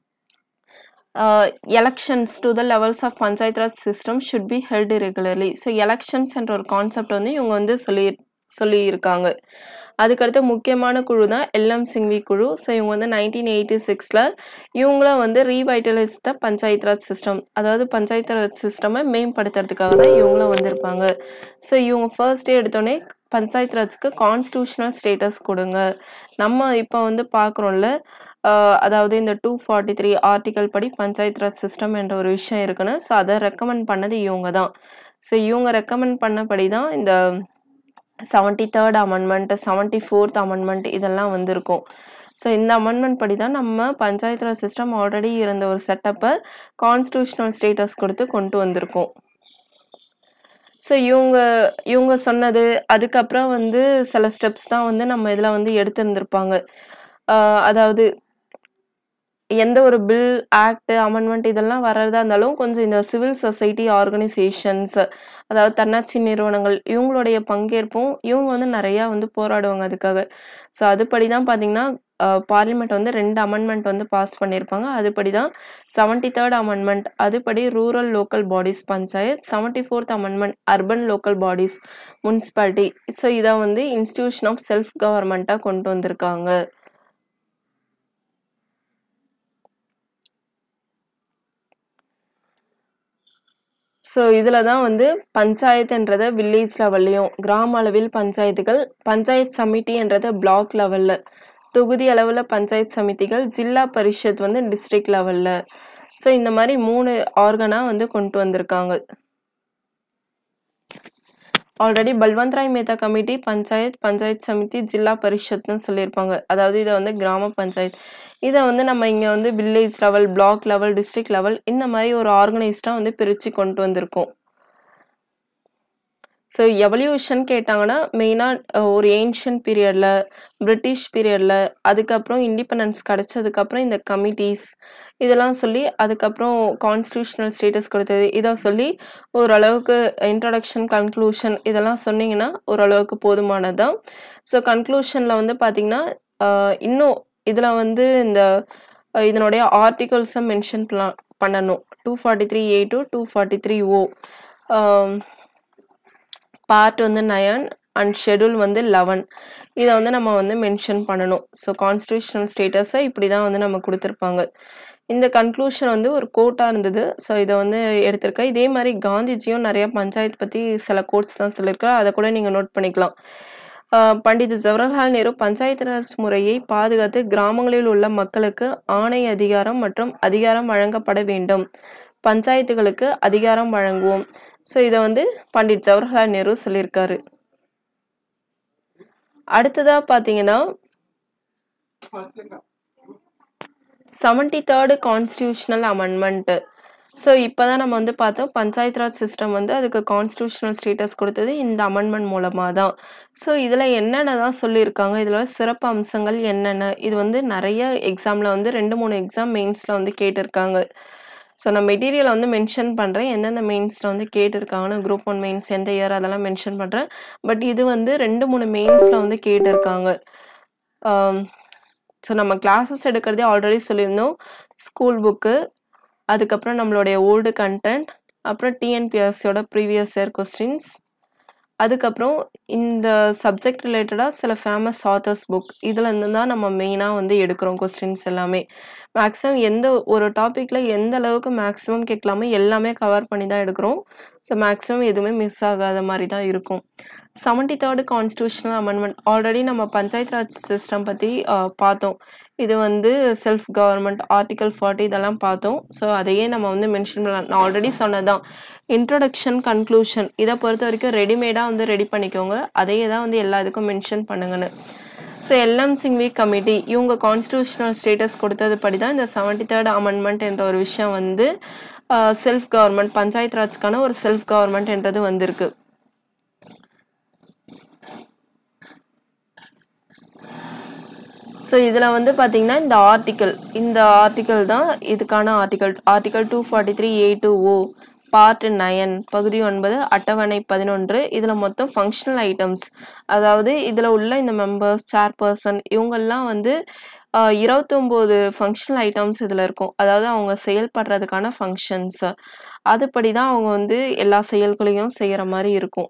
Speaker 1: elections to the levels of panchayat Raj system should be held regularly so elections என்ற ஒரு கான்செப்ட் வந்து இவங்க வந்து சொல்லி சொல்லியிருக்காங்க அதுக்கடுத்து முக்கியமான குழு தான் எல்எம் சிங்வி குழு ஸோ இவங்க வந்து நைன்டீன் எயிட்டி சிக்ஸில் இவங்களும் வந்து revitalise the panchayat Raj system அதாவது பஞ்சாயத்து ராஜ் சிஸ்டமை மேம்படுத்துறதுக்காக தான் இவங்களும் வந்திருப்பாங்க ஸோ இவங்க ஃபர்ஸ்டே எடுத்தோடனே பஞ்சாயத் ராஜ்க்கு கான்ஸ்டியூஷனல் ஸ்டேட்டஸ் கொடுங்க நம்ம இப்போ வந்து பார்க்குறோம்ல ஆஹ் அதாவது இந்த டூ ஃபார்ட்டி த்ரீ ஆர்டிக்கல் படி பஞ்சாயத் ராஜ் சிஸ்டம் என்ற ஒரு விஷயம் இருக்குன்னு ஸோ அதை ரெக்கமெண்ட் பண்ணது இவங்க தான் ஸோ இவங்க ரெக்கமெண்ட் பண்ணபடி தான் இந்த seventy third amendment seventy fourth amendment இதெல்லாம் வந்திருக்கும் ஸோ இந்த அமெண்ட்மெண்ட் படி தான் நம்ம பஞ்சாயத்து ராஜ் சிஸ்டம் ஆல்ரெடி இருந்த ஒரு செட்டப்பை கான்ஸ்டியூஷனல் ஸ்டேட்டஸ் கொடுத்து கொண்டு வந்திருக்கோம் ஸோ இவங்க இவங்க சொன்னது அதுக்கப்புறம் வந்து சில ஸ்டெப்ஸ் தான் வந்து நம்ம இதில் வந்து எடுத்திருந்திருப்பாங்க ஆஹ் அதாவது எந்த ஒரு பில் ஆக்ட் அமெண்ட்மெண்ட் இதெல்லாம் வர்றதா இருந்தாலும் கொஞ்சம் இந்த சிவில் சொசைட்டி ஆர்கனைசேஷன்ஸ் அதாவது தன்னாட்சி நிறுவனங்கள் இவங்களுடைய பங்கேற்பும் இவங்க வந்து நிறையா வந்து போராடுவாங்க அதுக்காக ஸோ அதுபடி தான் பார்த்தீங்கன்னா பார்லிமெண்ட் வந்து ரெண்டு அமெண்ட்மெண்ட் வந்து பாஸ் பண்ணியிருப்பாங்க அதுபடி தான் செவன்ட்டி தேர்ட் அமெண்ட்மெண்ட் அதுபடி rural local bodies panchayat seventy fourth amendment urban local bodies municipality so இதை வந்து இன்ஸ்டிடியூஷன் ஆஃப் செல்ஃப் கவர்மெண்ட்டாக கொண்டு வந்திருக்காங்க ஸோ இதில் தான் வந்து பஞ்சாயத்துன்றத வில்லேஜ் லெவல்லையும் கிராம அளவில் பஞ்சாயத்துகள் பஞ்சாயத்து சமிட்டின்றத பிளாக் லெவலில் தொகுதி அளவில் பஞ்சாயத்து சமிதிகள் ஜில்லா பரிஷத் வந்து டிஸ்ட்ரிக்ட் லெவலில் ஸோ இந்த மாதிரி மூணு ஆர்கனாக வந்து கொண்டு வந்திருக்காங்க ஆல்ரெடி பல்வந்த் ராய் மேத்தா கமிட்டி பஞ்சாயத் பஞ்சாயத் சமிதி ஜில்லா பரிஷத்னு சொல்லியிருப்பாங்க அதாவது இதை வந்து கிராம பஞ்சாயத் இதை வந்து நம்ம இங்கே வந்து village level block level district level இந்த மாதிரி ஒரு ஆர்கனைஸ்டாக வந்து பிரித்து கொண்டு வந்திருக்கோம் ஸோ எவல்யூஷன் கேட்டாங்கன்னா மெயினாக ஒரு ஏன்ஷியன் பீரியடில் பிரிட்டிஷ் பீரியடில் அதுக்கப்புறம் இண்டிபெண்டன்ஸ் கிடச்சதுக்கப்புறம் இந்த கமிட்டிஸ் இதெல்லாம் சொல்லி அதுக்கப்புறம் கான்ஸ்டியூஷனல் ஸ்டேட்டஸ் கொடுத்தது இதை சொல்லி ஓரளவுக்கு இன்ட்ரடக்ஷன் கன்க்ளூஷன் இதெல்லாம் சொன்னீங்கன்னா ஓரளவுக்கு போதுமானது தான் ஸோ கன்க்ளூஷனில் வந்து பார்த்திங்கன்னா இன்னும் இதில் வந்து இந்த அஹ், இதனுடைய ஆர்டிகல்ஸை மென்ஷன் பண்ணணும் two forty three A to two forty three O part வந்து நயன் அண்ட் ஷெடியூல் வந்து லெவன் இதை வந்து நம்ம வந்து மென்ஷன் பண்ணணும் ஸோ கான்ஸ்டியூஷனல் ஸ்டேட்டஸை இப்படி தான் வந்து நம்ம கொடுத்துருப்பாங்க இந்த கன்க்ளூஷன் வந்து ஒரு கோட்டாக இருந்தது ஸோ இதை வந்து எடுத்திருக்கேன் இதே மாதிரி காந்திஜியும் நிறைய பஞ்சாயத்து பற்றி சில கோட்ஸ் தான் சொல்லியிருக்காரு அதை கூட நீங்கள் நோட் பண்ணிக்கலாம் ஆஹ் பண்டித் ஜவஹர்லால் நேரு பஞ்சாயத்து ராஜ் முறையை பாதுகாத்து கிராமங்களில் உள்ள மக்களுக்கு ஆணை அதிகாரம் மற்றும் அதிகாரம் வழங்கப்பட வேண்டும் பஞ்சாயத்துகளுக்கு அதிகாரம் வழங்குவோம் ஸோ இதை வந்து பண்டிட் ஜவஹர்லால் நேரு சொல்லியிருக்காரு அடுத்ததா பார்த்தீங்கன்னா seventy third constitutional amendment so இப்போ தான் நம்ம வந்து பார்த்தோம் பஞ்சாயத்து ராஜ் சிஸ்டம் வந்து அதுக்கு கான்ஸ்டியூஷனல் ஸ்டேட்டஸ் கொடுத்தது இந்த அமெண்ட்மெண்ட் மூலமாக தான் ஸோ இதில் என்னென்ன தான் சொல்லியிருக்காங்க இதில் சிறப்பு அம்சங்கள் என்னென்ன இது வந்து நிறைய எக்ஸாமில் வந்து ரெண்டு மூணு எக்ஸாம் மெயின்ஸில் வந்து கேட்டிருக்காங்க ஸோ நான் மெட்டீரியலை வந்து மென்ஷன் பண்ணுறேன் எந்தெந்த மெயின்ஸில் வந்து கேட்டிருக்காங்கன்னு குரூப் ஒன் மெயின்ஸ் எந்த இயர் அதெல்லாம் மென்ஷன் பண்ணுறேன் பட் இது வந்து ரெண்டு மூணு மெயின்ஸில் வந்து கேட்டிருக்காங்க ஸோ நம்ம கிளாஸஸ் எடுக்கிறதே ஆல்ரெடி சொல்லியிருந்தோம் ஸ்கூல் புக்கு அதுக்கப்புறம் நம்மளுடைய ஓல்டு கண்டென்ட் அப்புறம் டிஎன்பிஎஸ்சியோட ப்ரீவியஸ் இயர் கொஸ்டின்ஸ் அதுக்கப்புறம் இந்த சப்ஜெக்ட் ரிலேட்டடாக சில ஃபேமஸ் ஆத்தர்ஸ் புக் இதில் இருந்து தான் நம்ம மெயினாக வந்து எடுக்கிறோம் கொஸ்டின்ஸ் எல்லாமே மேக்ஸிமம் எந்த ஒரு டாப்பிக்கில் எந்த அளவுக்கு மேக்ஸிமம் கேட்கலாமோ எல்லாமே கவர் பண்ணி தான் எடுக்கிறோம் ஸோ மேக்ஸிமம் எதுவுமே மிஸ் ஆகாத மாதிரி தான் இருக்கும் seventy third constitutional amendment already நம்ம பஞ்சாயத்து ராஜ் சிஸ்டம் பற்றி பார்த்தோம் இது வந்து செல்ஃப் கவர்மெண்ட் ஆர்டிகல் ஃபார்ட்டி இதெல்லாம் பார்த்தோம் ஸோ அதையே நம்ம வந்து மென்ஷன் பண்ணலாம் நான் ஆல்ரெடி சொன்னதான் இன்ட்ரடக்ஷன் கன்க்ளூஷன் இதை பொறுத்த வரைக்கும் ரெடிமேடாக வந்து ரெடி பண்ணிக்கோங்க அதையே தான் வந்து எல்லா இதுக்கும் மென்ஷன் பண்ணுங்கன்னு ஸோ எல்எம் சிங்வி கமிட்டி இவங்க கான்ஸ்டியூஷனல் ஸ்டேட்டஸ் கொடுத்தது படி தான் இந்த செவன்டி தேர்ட் அமெண்ட்மெண்ட் என்ற ஒரு விஷயம் வந்து செல்ஃப் கவர்மெண்ட் பஞ்சாயத்து ராஜ்க்கான ஒரு செல்ஃப் கவர்மெண்ட் என்றது வந்திருக்கு ஸோ இதில் வந்து பார்த்தீங்கன்னா இந்த ஆர்டிக்கல் இந்த ஆர்டிக்கல் தான் இதுக்கான article article two forty three A two O part nine பகுதி ஒன்பது அட்டவணை பதினொன்று இதில் மொத்தம் ஃபங்க்ஷனல் ஐட்டம்ஸ் அதாவது இதில் உள்ள இந்த மெம்பர்ஸ் சேர்பர்சன் இவங்கெல்லாம் வந்து ஆஹ், இருபத்தொம்போது ஃபங்க்ஷனல் ஐட்டம்ஸ் இதில் இருக்கும் அதாவது அவங்க செயல்படுறதுக்கான ஃபங்க்ஷன்ஸ் அதுபடி தான் அவங்க வந்து எல்லா செயல்களையும் செய்கிற மாதிரி இருக்கும்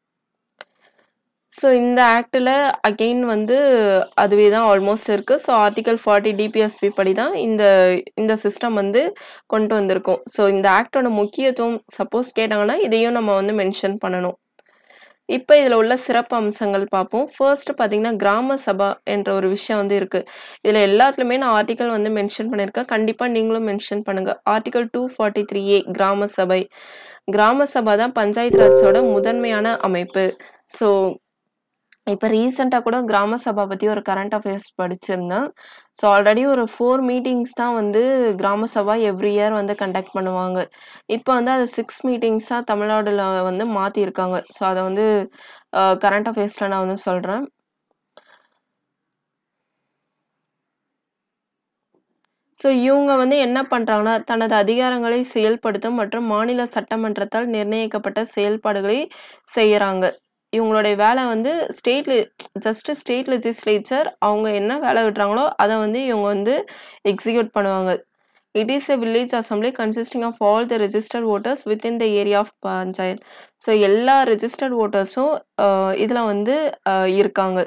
Speaker 1: ஸோ இந்த ஆக்டில் அகெயின் வந்து அதுவே தான் ஆல்மோஸ்ட் இருக்குது ஸோ ஆர்டிகல் ஃபார்ட்டி டிபிஎஸ்பி படி தான் இந்த இந்த சிஸ்டம் வந்து கொண்டு வந்திருக்கோம் ஸோ இந்த ஆக்டோட முக்கியத்துவம் சப்போஸ் கேட்டாங்கன்னா இதையும் நம்ம வந்து மென்ஷன் பண்ணணும் இப்போ இதில் உள்ள சிறப்பு அம்சங்கள் பார்ப்போம் ஃபர்ஸ்ட் பார்த்தீங்கன்னா கிராம சபா என்ற ஒரு விஷயம் வந்து இருக்குது இதில் எல்லாத்துலேயுமே நான் ஆர்டிகல் வந்து மென்ஷன் பண்ணியிருக்கேன் கண்டிப்பாக நீங்களும் மென்ஷன் பண்ணுங்கள் article two forty three A கிராம சபை கிராம சபா தான் பஞ்சாயத்து ராஜோட முதன்மையான அமைப்பு ஸோ இப்போ ரீசெண்டாக கூட கிராம சபா பற்றி ஒரு கரண்ட் அஃபேர்ஸ் படிச்சிருந்தேன் ஸோ ஆல்ரெடி ஒரு ஃபோர் மீட்டிங்ஸ் தான் வந்து கிராம சபா எவ்ரி இயர் வந்து கண்டக்ட் பண்ணுவாங்க இப்போ வந்து அது சிக்ஸ் மீட்டிங்ஸாக தமிழ்நாடுல வந்து மாற்றிருக்காங்க ஸோ அதை வந்து கரண்ட் அஃபேர்ஸில் நான் வந்து சொல்கிறேன் ஸோ இவங்க வந்து என்ன பண்ணுறாங்கன்னா தனது அதிகாரங்களை செயல்படுத்தும் மற்றும் மாநில சட்டமன்றத்தால் நிர்ணயிக்கப்பட்ட செயல்பாடுகளை செய்கிறாங்க இவங்களுடைய வேலை வந்து ஸ்டேட் ஜஸ்ட் ஸ்டேட் லெஜிஸ்லேச்சர் அவங்க என்ன வேலை விடுறாங்களோ அதை வந்து இவங்க வந்து எக்ஸிக்யூட் பண்ணுவாங்க it is a village assembly consisting of all the registered voters within the area of panchayat so எல்லா ரெஜிஸ்டர்ட் ஓட்டர்ஸும் இதில் வந்து அஹ், இருக்காங்க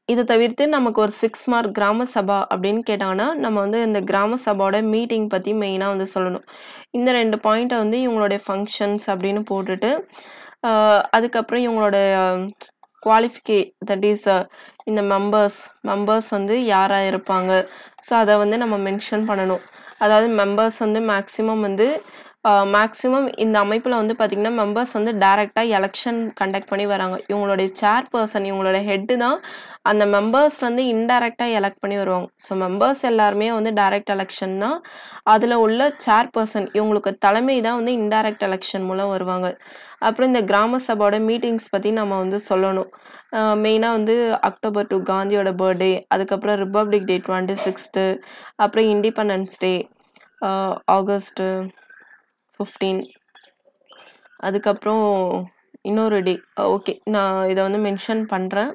Speaker 1: இத தவிர்த்து நமக்கு ஒரு 6 மார்க் கிராம சபா அப்படின்னு கேட்டாங்கன்னா, நம்ம வந்து இந்த கிராம சபாவோட மீட்டிங் பத்தி மெயினா வந்து சொல்லணும். இந்த 2 பாயிண்ட்ட வந்து இவங்களுடைய ஃபங்ஷன்ஸ் அப்படின்னு போட்டுட்டு, அ அதுக்கப்புறம் இவங்களோட குவாலிஃபிகே தட் இஸ் இந்த மெம்பர்ஸ் மெம்பர்ஸ் வந்து யாரா இருப்பாங்க. ஸோ அத வந்து நம்ம மென்ஷன் பண்ணணும். அதாவது மெம்பர்ஸ் வந்து மேக்ஸிமம் வந்து அ மேக்ஸிமம் இந்த அமைப்புல வந்து பார்த்தீங்கன்னா, மெம்பர்ஸ் வந்து டைரக்ட்டா எலக்ஷன் கண்டக்ட் பண்ணி வராங்க. இவங்களுடைய சேர் பெர்சன் இவங்களோட ஹெட் தான் அந்த மெம்பர்ஸ்லேருந்து இன்டைரக்ட்டா எலக்ட் பண்ணி வருவாங்க. ஸோ மெம்பர்ஸ் எல்லாருமே வந்து டைரக்ட் எலக்ஷன் தான். அதுல உள்ள சேர் பெர்சன் இவங்களுக்கு தலைமை தான் வந்து இன்டைரக்ட் எலக்ஷன் மூலம் வருவாங்க. அப்புறம் இந்த கிராம சபாவோட மீட்டிங்ஸ் பத்தி நம்ம வந்து சொல்லணும். அ மெயினா வந்து அக்டோபர் 2 காந்தியோட பர்த்டே, அதுக்கப்புறம் ரிப்பப்ளிக் டே 26 அப்புறம் இண்டிபெண்டன்ஸ் டே அ ஆகஸ்ட் 15 அதுக்கப்புறம் இன்னொரு டே. ஓகே. நான் இத வந்து மென்ஷன் பண்றேன்.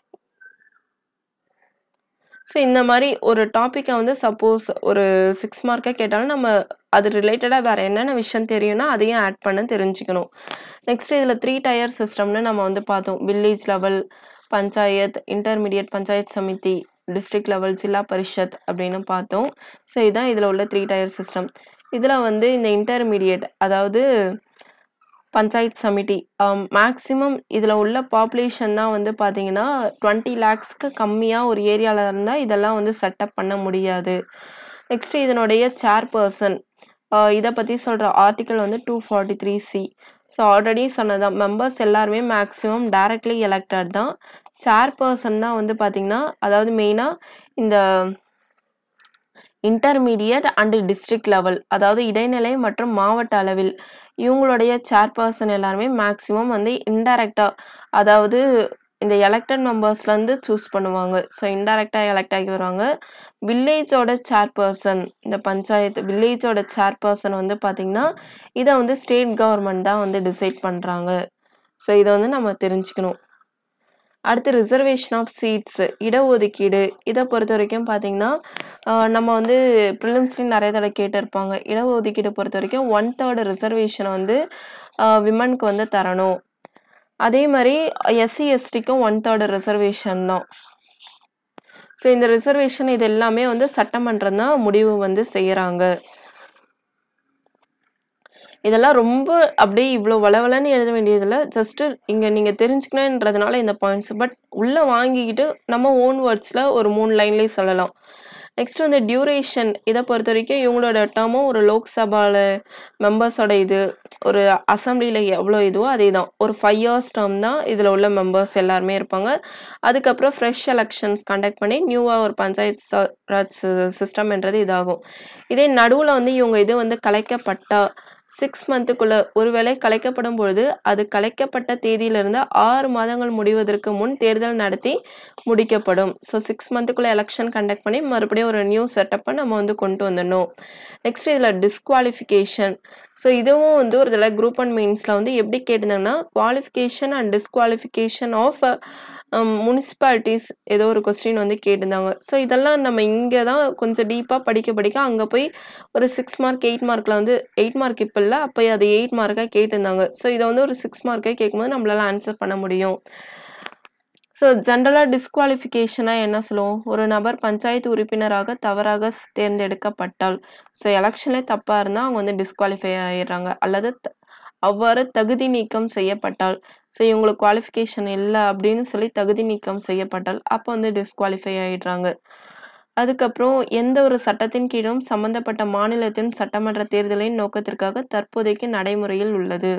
Speaker 1: ஸோ இந்த மாரி ஒரு டாபிக்க வந்து சப்போஸ் ஒரு 6 மார்க்கா கேட்டாலும் நம்ம அது ரிலேட்டடா வேற என்னென்ன விஷயம் தெரியும்னா, அதையும் ஆட் பண்ண தெரிஞ்சுக்கணும். நெக்ஸ்ட் இதுல 3 டயர் சிஸ்டம்னு நம்ம வந்து பார்த்தோம். Village level, panchayat, intermediate panchayat samiti, district level, zilla parishad அப்படின்னு பார்த்தோம். ஸோ இதான் இதுல உள்ள 3 டயர் சிஸ்டம். இதுல வந்து இந்த இன்டர்மீடியேட் அதாவது பஞ்சாயத் சமிதி அ மேக்ஸிமம் இதுல உள்ள பாப்புலேஷன் தான் வந்து பார்த்தீங்கன்னா, 20 லேக்ஸ்க்கு கம்மியா ஒரு ஏரியால இருந்தா இதெல்லாம் வந்து செட்டப் பண்ண முடியாது. நெக்ஸ்ட் இதனுடைய சேர் பெர்சன் அ இத பத்தி சொல்ற ஆர்டிக்கிள் வந்து 243 ஸோ ஆல்ரெடி சொன்னது தான். மெம்பர்ஸ் எல்லாருமே மேக்ஸிமம் டைரக்ட்லி எலக்டட் தான். சேர் பெர்சன் தான் வந்து பார்த்தீங்கன்னா, அதாவது மெயினா இந்த இன்டர்மீடியேட் அண்ட் டிஸ்ட்ரிக்ட் லெவல் அதாவது இடைநிலை மற்றும் மாவட்ட அளவில் இவங்களுடைய சேர் பெர்சன் எல்லாருமே மேக்ஸிமம் வந்து இன்டைரக்ட்டா அதாவது இந்த எலக்டட் மெம்பர்ஸ்லேருந்து சூஸ் பண்ணுவாங்க. ஸோ இன்டைரக்ட்டா எலக்ட் ஆகி வருவாங்க. வில்லேஜோட சேர் பெர்சன் இந்த பஞ்சாயத்து வில்லேஜோட சேர் பெர்சன் வந்து பார்த்தீங்கன்னா, இத வந்து ஸ்டேட் கவர்ன்மெண்ட் தான் வந்து டிசைட் பண்றாங்க. ஸோ இத வந்து நம்ம தெரிஞ்சுக்கணும். அடுத்து ரிசர்வேஷன் ஆஃப் சீட்ஸ் இடஒதுக்கீடு. இத பொறுத்தவரைக்கும் பார்த்தீங்கன்னா, அ நம்ம வந்து பிரிலிம்ஸ்லயும் நெறைய தடவ கேட்டிருப்பாங்க. இடஒதுக்கீடு பொறுத்தவரைக்கும் 1/3 ரிசர்வேஷன் வந்து அ விமனுக்கு வந்து தரணும். அதே மாரி எஸ்சி, எஸ்டிக்கும் 1/3 ரிசர்வேஷன் தான். ஸோ இந்த ரிசர்வேஷன் இது எல்லாமே வந்து சட்டமன்றம் தான் முடிவு வந்து செய்யறாங்க. இதெல்லாம் ரொம்ப அப்படியே இவ்ளோ வழவழன்னு எழுத வேண்டியதில்ல. ஜஸ்ட் இங்க நீங்க தெரிஞ்சுக்கணுன்றதுனால இந்த பாயிண்ட்ஸ். பட் உள்ள வாங்கிக்கிட்டு நம்ம ஓன் வேர்ட்ஸ்ல ஒரு 3 லைன்லயே சொல்லலாம். நெக்ஸ்ட் வந்து டியூரேஷன் இத பொறுத்தவரைக்கும் இவங்களோட டெர்மும் ஒரு லோக்சபால மெம்பர்ஸோட இது ஒரு அசெம்பிளில எவ்வளோ இதுவோ அதேதான். ஒரு 5 இயர்ஸ் டெர்ம் தான் இதுல உள்ள மெம்பர்ஸ் எல்லாருமே இருப்பாங்க. அதுக்கப்புறம் ஃப்ரெஷ் எலக்ஷன்ஸ் கண்டக்ட் பண்ணி நியூவா ஒரு பஞ்சாயத் ச ராஜ் சிஸ்டம்ன்றது இதாகும். இதே நடுவுல வந்து இவங்க இது வந்து கலைக்கப்பட்டா 6 மந்த்துக்குள்ள ஒருவேளை கலைக்கப்படும் பொழுது, அது கலைக்கப்பட்ட தேதியிலிருந்து 6 மாதங்கள் முடிவதற்கு முன் தேர்தல் நடத்தி முடிக்கப்படும். ஸோ 6 மந்த்துக்குள்ள எலக்ஷன் கண்டக்ட் பண்ணி மறுபடியும் ஒரு நியூ செட்டப்ப நம்ம வந்து கொண்டு வந்துடணும். நெக்ஸ்ட் இதுல டிஸ்குவாலிஃபிகேஷன். ஸோ இதுவும் வந்து ஒரு தடவ குரூப் ஒன் மெயின்ஸ்ல வந்து எப்படி கேட்டிருந்தாங்கன்னா, qualification and disqualification of uh municipalities ஏதோ ஒரு கொஸ்டின் வந்து கேட்டிருந்தாங்க. ஸோ இதெல்லாம் நம்ம இங்க தான் கொஞ்சம் டீப்பா படிக்க படிக்க அங்க போய் ஒரு 6 மார்க், 8 மார்க்ல வந்து 8 மார்க் இப்ப இல்ல. அப்ப அது 8 மார்க்கா கேட்டிருந்தாங்க. ஸோ இத வந்து ஒரு 6 மார்க்கா கேட்கும்போது நம்மளால ஆன்சர் பண்ண முடியும். ஸோ ஜெனரலா டிஸ்குவாலிஃபிகேஷன்னா என்ன சொல்லுவோம்? ஒரு நபர் பஞ்சாயத்து உறுப்பினராக தவறாக ஸ் தேர்ந்தெடுக்கப்பட்டால், ஸோ எலக்ஷன்லே தப்பா இருந்தா அவங்க வந்து டிஸ்குவாலிஃபை ஆயிடுறாங்க. அல்லது த அவ்வாறு தகுதி நீக்கம் செய்யப்பட்டால், ஸோ இவங்களுக்கு குவாலிஃபிகேஷன் இல்ல அப்படின்னு சொல்லி தகுதி நீக்கம் செய்யப்பட்டால், அப்ப வந்து டிஸ்குவாலிஃபை ஆயிடுறாங்க. அதுக்கப்புறம் எந்த ஒரு சட்டத்தின் கீழும் சம்பந்தப்பட்ட மாநிலத்தின் சட்டமன்ற தேர்தலின் நோக்கத்திற்காக தற்போதைக்கு நடைமுறையில் உள்ளது.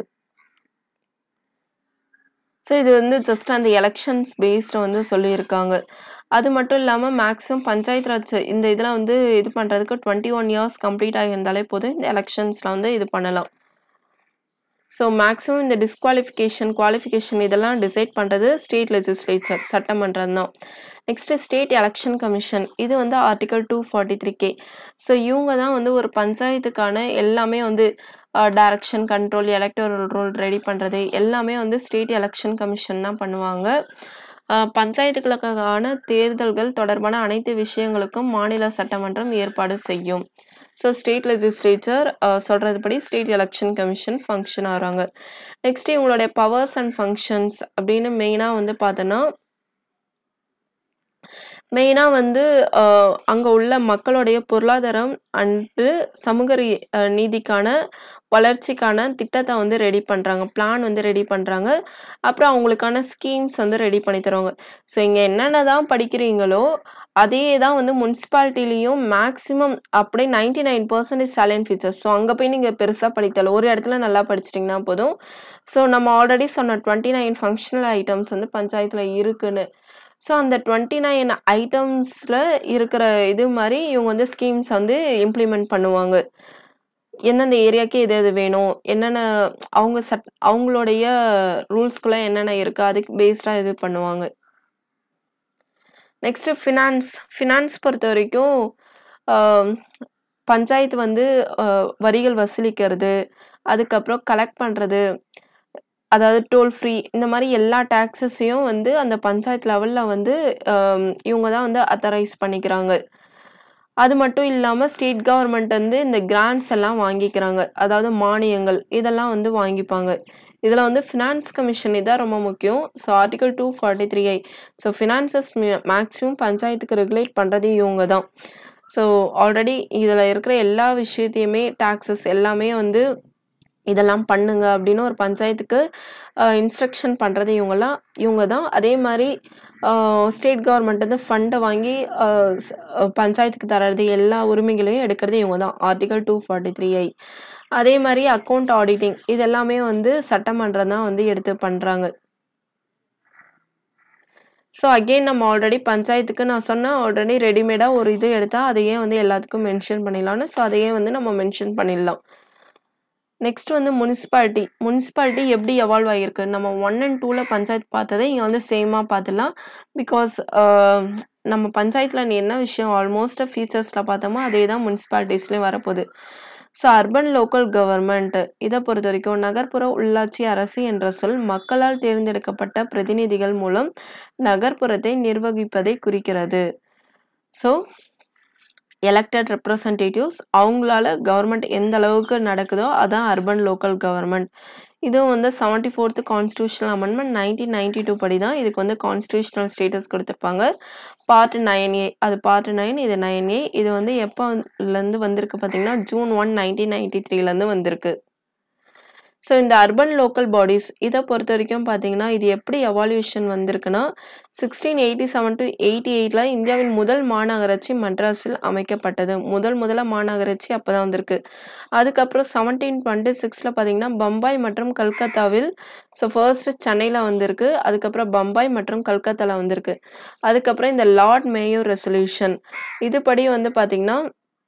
Speaker 1: ஸோ இது வந்து ஜஸ்ட் அந்த எலக்ஷன்ஸ் பேஸ்டு வந்து சொல்லியிருக்காங்க. அது மட்டும் இல்லாம மேக்ஸிமம் பஞ்சாயத் ராஜ் இந்த இதுல வந்து இது பண்றதுக்கு 21 இயர்ஸ் கம்ப்ளீட் ஆகியிருந்தாலே போதும். இந்த எலக்ஷன்ஸ்ல வந்து இது பண்ணலாம். ஸோ மேக்ஸிமம் இந்த டிஸ்குவாலிஃபிகேஷன், குவாலிஃபிகேஷன் இதெல்லாம் டிசைட் பண்றது ஸ்டேட் லெஜிஸ்லேச்சர் சட்டமன்றம் தான். Next state election commission. இது வந்து ஆர்டிக்கிள் 243 ஸோ இவங்க தான் வந்து ஒரு பஞ்சாயத்துக்கான எல்லாமே வந்து அ direction, control, electoral roll ready பண்றது எல்லாமே வந்து ஸ்டேட் எலக்ஷன் கமிஷன் தான் பண்ணுவாங்க. அ பஞ்சாயத்துகளுக்கான தேர்தல்கள் தொடர்பான அனைத்து விஷயங்களுக்கும் மாநில சட்டமன்றம் ஏற்பாடு செய்யும். ஸோ ஸ்டேட் லெஜிஸ்லேச்சர் அ சொல்றதுபடி ஸ்டேட் எலக்ஷன் கமிஷன் ஃபங்ஷன் ஆகுறாங்க. நெக்ஸ்ட் இவங்களுடைய பவர்ஸ் அண்ட் ஃபங்ஷன்ஸ் அப்படின்னு மெயினா வந்து பார்த்தோன்னா மெயினா வந்து அ அங்க உள்ள மக்களுடைய பொருளாதாரம் அண்டு சமூக ரீ அ நீதிக்கான வளர்ச்சிக்கான திட்டத்த வந்து ரெடி பண்றாங்க. பிளான் வந்து ரெடி பண்றாங்க. அப்புறம் அவங்களுக்கான ஸ்கீம்ஸ் வந்து ரெடி பண்ணி தருவாங்க. ஸோ இங்க என்னென்ன தான் படிக்கிறீங்களோ, அதே தான் வந்து முனிசிபாலிட்டிலயும் மேக்ஸிமம் அப்படியே 99% சேலரி ஃபீச்சர்ஸ். ஸோ அங்க போய் நீங்க பெருசா படிக்க தேவையில்ல. ஒரு இடத்துல நல்லா படிச்சிட்டீங்கன்னா போதும். ஸோ நம்ம ஆல்ரெடி சொன்ன 29 ஃபங்ஷனல் ஐட்டம்ஸ் வந்து பஞ்சாயத்துல இருக்குன்னு. ஸோ அந்த 29 ஐட்டம்ஸ்ல இருக்கிற இது மாரி இவங்க வந்து ஸ்கீம்ஸ் வந்து இம்ப்ளிமெண்ட் பண்ணுவாங்க. எந்தெந்த ஏரியாக்கு எது எது வேணும்? என்னென்ன அவங்க சட் அவங்களுடைய ரூல்ஸ்குள்ள என்னென்ன இருக்கு? அதுக்கு பேஸ்டா இது பண்ணுவாங்க. Next finance. ஃபினான்ஸ் பொறுத்தவரைக்கும் அ பஞ்சாயத்து வந்து அ வரிகள் வசூலிக்கிறது, அதுக்கப்புறம் கலெக்ட் பண்றது, அதாவது டோல் ஃப்ரீ இந்த மாரி எல்லா டாக்ஸஸையும் வந்து அந்த பஞ்சாயத்து லெவல்ல வந்து அ இவங்க தான் வந்து அத்தாரைஸ் பண்ணிக்கிறாங்க. அது மட்டும் இல்லாம ஸ்டேட் கவர்மெண்ட் வந்து இந்த கிராண்ட்ஸ் எல்லாம் வாங்கிக்கிறாங்க. அதாவது மானியங்கள் இதெல்லாம் வந்து வாங்கிப்பாங்க. இதுல வந்து ஃபினான்ஸ் கமிஷன் இதான் ரொம்ப முக்கியம். ஸோ ஆர்டிகிள் 243ஐ. ஸோ ஃபினான்சஸ் மே மேக்ஸிமம் பஞ்சாயத்துக்கு ரெகுலேட் பண்றது இவங்க தான். ஸோ ஆல்ரெடி இதுல இருக்கிற எல்லா விஷயத்தையுமே டாக்ஸஸ் எல்லாமே வந்து இதெல்லாம் பண்ணுங்க அப்படின்னு ஒரு பஞ்சாயத்துக்கு அ இன்ஸ்ட்ரக்ஷன் பண்றது இவங்கலாம் இவங்க தான். அதே மாரி அ ஸ்டேட் கவர்மெண்ட் வந்து ஃபண்ட வாங்கி அ ஸ் பஞ்சாயத்துக்கு தர்றது எல்லா உரிமைகளையும் எடுக்கிறது இவங்க தான். ஆர்டிகிள் 243ஐ. அதே மாரி அக்கவுண்ட் ஆடிட்டிங் இது எல்லாமே வந்து சட்டமன்றம் தான் வந்து எடுத்து பண்றாங்க. ஸோ அகைன் நம்ம ஆல்ரெடி பஞ்சாயத்துக்கு நான் சொன்னேன் ஆல்ரெடி ரெடிமேடா ஒரு இது எடுத்தா அதையே வந்து எல்லாத்துக்கும் மென்ஷன் பண்ணிடலான்னு. ஸோ அதையே வந்து நம்ம மென்ஷன் பண்ணிடலாம். நெக்ஸ்ட் வந்து முனிசிபாலிட்டி. முனிசிபாலிட்டி எப்படி எவால்வ் ஆகியிருக்கு? நம்ம 1 அண்ட் 2ல பஞ்சாயத்து பார்த்தத இங்க வந்து சேமா பார்த்துடலாம். பிகாஸ் அ நம்ம பஞ்சாயத்துல என்ன விஷயம் ஆல்மோஸ்ட் ஃபீச்சர்ஸ்ல பார்த்தோமோ, அதே தான் முனிசிபாலிட்டீஸ்லயும் வரப்போது. ஸோ அர்பன் லோக்கல் கவர்ன்மெண்ட் இத பொறுத்தவரைக்கும் நகர்ப்புற உள்ளாட்சி அரசு என்ற சொல் மக்களால் தேர்ந்தெடுக்கப்பட்ட பிரதிநிதிகள் மூலம் நகர்ப்புறத்தை நிர்வகிப்பதை குறிக்கிறது. ஸோ எலக்டட் ரெப்ரசன்டேட்டிவ்ஸ் அவங்களால கவர்ன்மெண்ட் எந்த அளவுக்கு நடக்குதோ அதான் அர்பன் லோக்கல் கவர்ன்மெண்ட். இதுவும் வந்து 74த் கான்ஸ்டிடியூஷனல் அமெண்ட்மென்ட் 1992 படி தான் இதுக்கு வந்து கான்ஸ்டிடியூஷனல் ஸ்டேட்டஸ் குடுத்திருப்பாங்க. பார்ட் 9ஏ அது பார்ட் 9 இது 9ஏ இது வந்து எப்போலருந்து வந்திருக்கு பார்த்தீங்கன்னா, ஜூன் 1, 1993லருந்து வந்திருக்கு. ஸோ இந்த அர்பன் லோக்கல் பாடீஸ் இத பொறுத்தவரைக்கும் பார்த்தீங்கன்னா, இது எப்படி எவால்யூஷன் வந்திருக்குன்னா, 1687-88ல இந்தியாவின் முதல் மாநகராட்சி மட்ராஸில் அமைக்கப்பட்டது. முதல் முதலா மாநகராட்சி அப்பதான் வந்திருக்கு. அதுக்கப்புறம் 1726ல பார்த்தீங்கன்னா, பம்பாய் மற்றும் கல்கத்தாவில் ஸோ ஃபர்ஸ்ட் சென்னையில வந்திருக்கு. அதுக்கப்புறம் பம்பாய் மற்றும் கல்கத்தால வந்திருக்கு. அதுக்கப்புறம் இந்த லார்ட் மேயோ ரெசல்யூஷன் இதுபடி வந்து பார்த்தீங்கன்னா,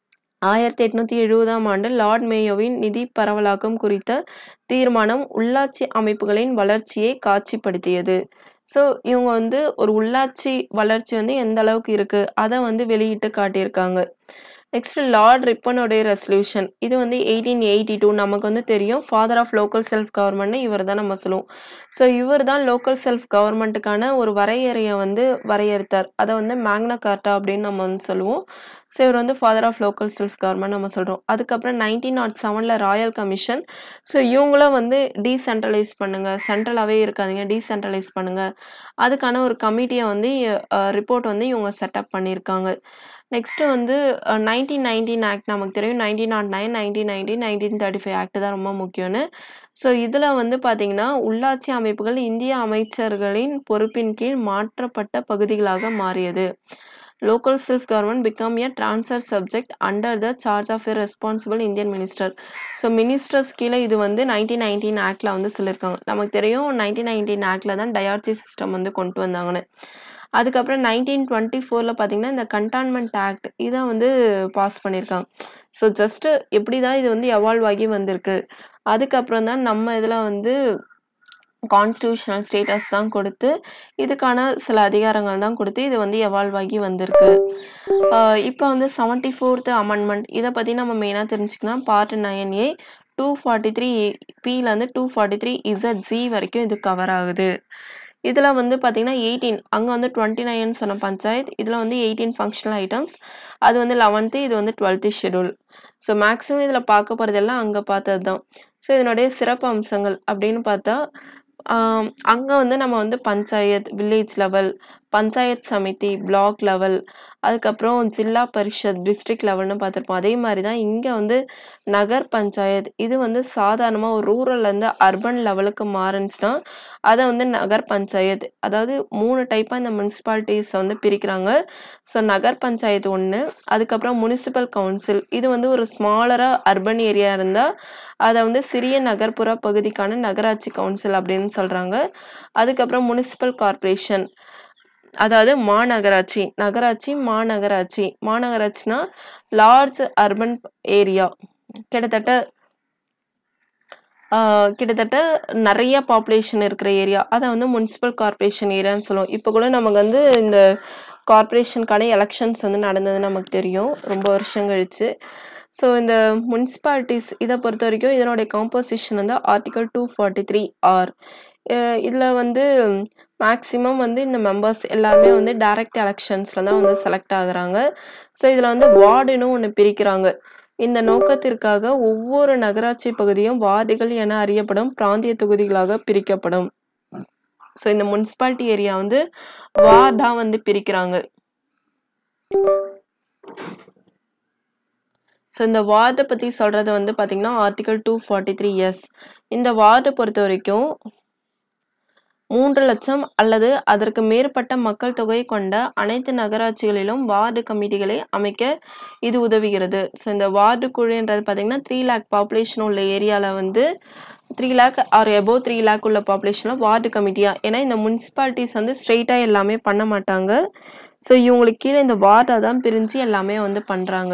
Speaker 1: 1870ஆம் ஆண்டு லார்ட் மேயோவின் நிதி பரவலாக்கம் குறித்த தீர்மானம் உள்ளாட்சி அமைப்புகளின் வளர்ச்சியை காட்சிப்படுத்தியது. ஸோ இவங்க வந்து ஒரு உள்ளாட்சி வளர்ச்சி வந்து எந்த அளவுக்கு இருக்கு? அத வந்து வெளியிட்டு காட்டியிருக்காங்க. நெக்ஸ்ட் லார்ட் ரிப்பனுடைய ரெசல்யூஷன் இது வந்து 1882 நமக்கு வந்து தெரியும். ஃபாதர் ஆஃப் லோக்கல் செல்ஃப் கவர்ன்மெண்ட்னு இவர தான் நம்ம சொல்லுவோம். ஸோ இவர் தான் லோக்கல் செல்ஃப் கவர்ன்மெண்ட்டுக்கான ஒரு வரையறைய வந்து வரையறுத்தார். அத வந்து மேக்னா கார்ட்டா அப்படின்னு நம்ம வந்து சொல்லுவோம். ஸோ இவர் வந்து father of local self government நம்ம சொல்றோம். அதுக்கப்புறம் 1907ல ராயல் கமிஷன் ஸோ இவங்களும் வந்து டீசென்ட்ரலைஸ் பண்ணுங்க. சென்ட்ரலாவே இருக்காதீங்க. டீசென்ட்ரலைஸ் பண்ணுங்க. அதுக்கான ஒரு கமிட்டிய வந்து அ ரிப்போர்ட் வந்து இவங்க செட்டப் பண்ணியிருக்காங்க. நெக்ஸ்ட் வந்து அ 1919 ஆக்ட் நமக்கு தெரியும். 1909, 1990, 1935 ஆக்ட் தான் ரொம்ப முக்கியம்னு. ஸோ இதுல வந்து பார்த்தீங்கன்னா, உள்ளாட்சி அமைப்புகள் இந்திய அமைச்சர்களின் பொறுப்பின் கீழ் மாற்றப்பட்ட பகுதிகளாக மாறியது. Local self government become a transfer subject under the charge of a responsible Indian minister. So ministers கீழ இது வந்து 1919 ஆக்ட்ல வந்து சொல்லியிருக்காங்க. நமக்கு தெரியும் 1919 ஆக்ட்ல தான் டயார்ச்சி சிஸ்டம் வந்து கொண்டு வந்தாங்கன்னு. அதுக்கப்புறம் 1924ல பார்த்தீங்கன்னா, இந்த கன்டான்மென்ட் ஆக்ட் இத வந்து பாஸ் பண்ணியிருக்காங்க. ஸோ ஜஸ்ட் எப்படி தான் இது வந்து எவால்வ் ஆகி வந்திருக்கு. அதுக்கப்புறம் தான் நம்ம இதுல வந்து கான்ஸ்டிடியூஷனல் ஸ்டேட்டஸ் தான் கொடுத்து, இதுக்கான சில அதிகாரங்கள் தான் கொடுத்து இது வந்து எவால்வ் ஆகி வந்திருக்கு. அ இப்ப வந்து 74த் அமெண்ட்மென்ட் இத பத்தி நம்ம மெயினா தெரிஞ்சுக்கலாம். பார்ட் 9ஏ 243பிலருந்து 243இசட்-ஜி வரைக்கும் இது கவர் ஆகுது. இதுல வந்து பார்த்தீங்கன்னா, 18 அங்க வந்து 29ன்னு சொன்ன பஞ்சாயத். இதுல வந்து 18 ஃபங்ஷனல் ஐட்டம்ஸ். அது வந்து 11த் இது வந்து 12த் ஷெட்யூல். ஸோ மேக்ஸிமம் இதுல பார்க்க போறதெல்லாம் அங்க பார்த்தது தான். ஸோ இதனுடைய சிறப்பு அம்சங்கள் அப்படின்னு பார்த்தா, ஆம், அங்க வந்து நம்ம வந்து panchayat, village level, panchayat samiti, block level, அதுக்கப்புறம் ஜில்லா பரிஷத், டிஸ்ட்ரிக்ட் லெவல்னு பார்த்துருப்போம். அதே மாரி தான் இங்க வந்து நகர் பஞ்சாயத். இது வந்து சாதாரணமா ஒரு ரூரல்லேருந்து அர்பன் லெவலுக்கு மாறுனுச்சுன்னா, அத வந்து நகர் பஞ்சாயத். அதாவது 3 டைப்பா இந்த முனிசிபாலிட்டீஸ வந்து பிரிக்கிறாங்க. ஸோ நகர் பஞ்சாயத்து 1, அதுக்கப்புறம் முனிசிபல் கவுன்சில். இது வந்து ஒரு ஸ்மாலரா அர்பன் ஏரியா இருந்தா, அத வந்து சிறிய நகர்ப்புற பகுதிக்கான நகராட்சி கவுன்சில் அப்படின்னு சொல்றாங்க. அதுக்கப்புறம் முனிசிபல் கார்ப்பரேஷன். அதாவது மாநகராட்சி. நகராட்சி, மாநகராட்சி. மாநகராட்சினா லார்ஜ் அர்பன் ஏரியா. கிட்டத்தட்ட ஆ கிட்டத்தட்ட நெறைய பாப்புலேஷன் இருக்கிற ஏரியா. அத வந்து முனிசிபல் கார்ப்பரேஷன் ஏரியான்னு சொல்லுவோம். இப்ப கூட நமக்கு வந்து இந்த கார்ப்பரேஷனுக்கான எலக்ஷன்ஸ் வந்து நடந்தது நமக்கு தெரியும். ரொம்ப வருஷம் கழிச்சு. ஸோ இந்த முனிசிபாலிட்டீஸ் இத பொறுத்தவரைக்கும் இதனுடைய காம்போசிஷன் வந்து ஆர்டிக்கிள் 243 ஆர். அ இதுல வந்து மேக்ஸிமம் வந்து இந்த மெம்பர்ஸ் எல்லாருமே வந்து டைரக்ட் எலக்ஷன்ஸ்ல தான் வந்து செலக்ட் ஆகுறாங்க. ஸோ இதுல வந்து வார்டுன்னு ஒண்ணு பிரிக்கிறாங்க. இந்த நோக்கத்திற்காக ஒவ்வொரு நகராட்சி பகுதியும் வார்டுகள் என அறியப்படும் பிராந்திய தொகுதிகளாக பிரிக்கப்படும். ஸோ இந்த முனிசிபாலிட்டி ஏரியா வந்து வார்டா வந்து பிரிக்கிறாங்க. ஸோ இந்த வார்ட பத்தி சொல்றது வந்து பார்த்தீங்கன்னா, ஆர்டிக்கிள் 243 எஸ். இந்த வார்ட பொறுத்தவரைக்கும் 3,00,000 அல்லது அதற்கு மேற்பட்ட மக்கள் தொகை கொண்ட அனைத்து நகராட்சிகளிலும் வார்டு கமிட்டிகளை அமைக்க இது உதவுகிறது. ஸோ இந்த வார்டு குழுன்றது பார்த்தீங்கன்னா, 3,00,000 பாப்புலேஷன் உள்ள ஏரியால வந்து 3,00,000 ஆர் எபோவ் 3,00,000 உள்ள பாப்புலேஷன்ல வார்டு கமிட்டியா ஏன்னா இந்த முனிசிபாலிட்டீஸ் வந்து ஸ்ட்ரெய்ட்டா எல்லாமே பண்ண மாட்டாங்க. ஸோ இவங்களுக்கு கீழ இந்த வார்டா தான் பிரிஞ்சு எல்லாமே வந்து பண்றாங்க.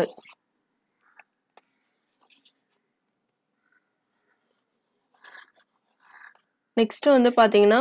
Speaker 1: நெக்ஸ்ட் வந்து பார்த்தீங்கன்னா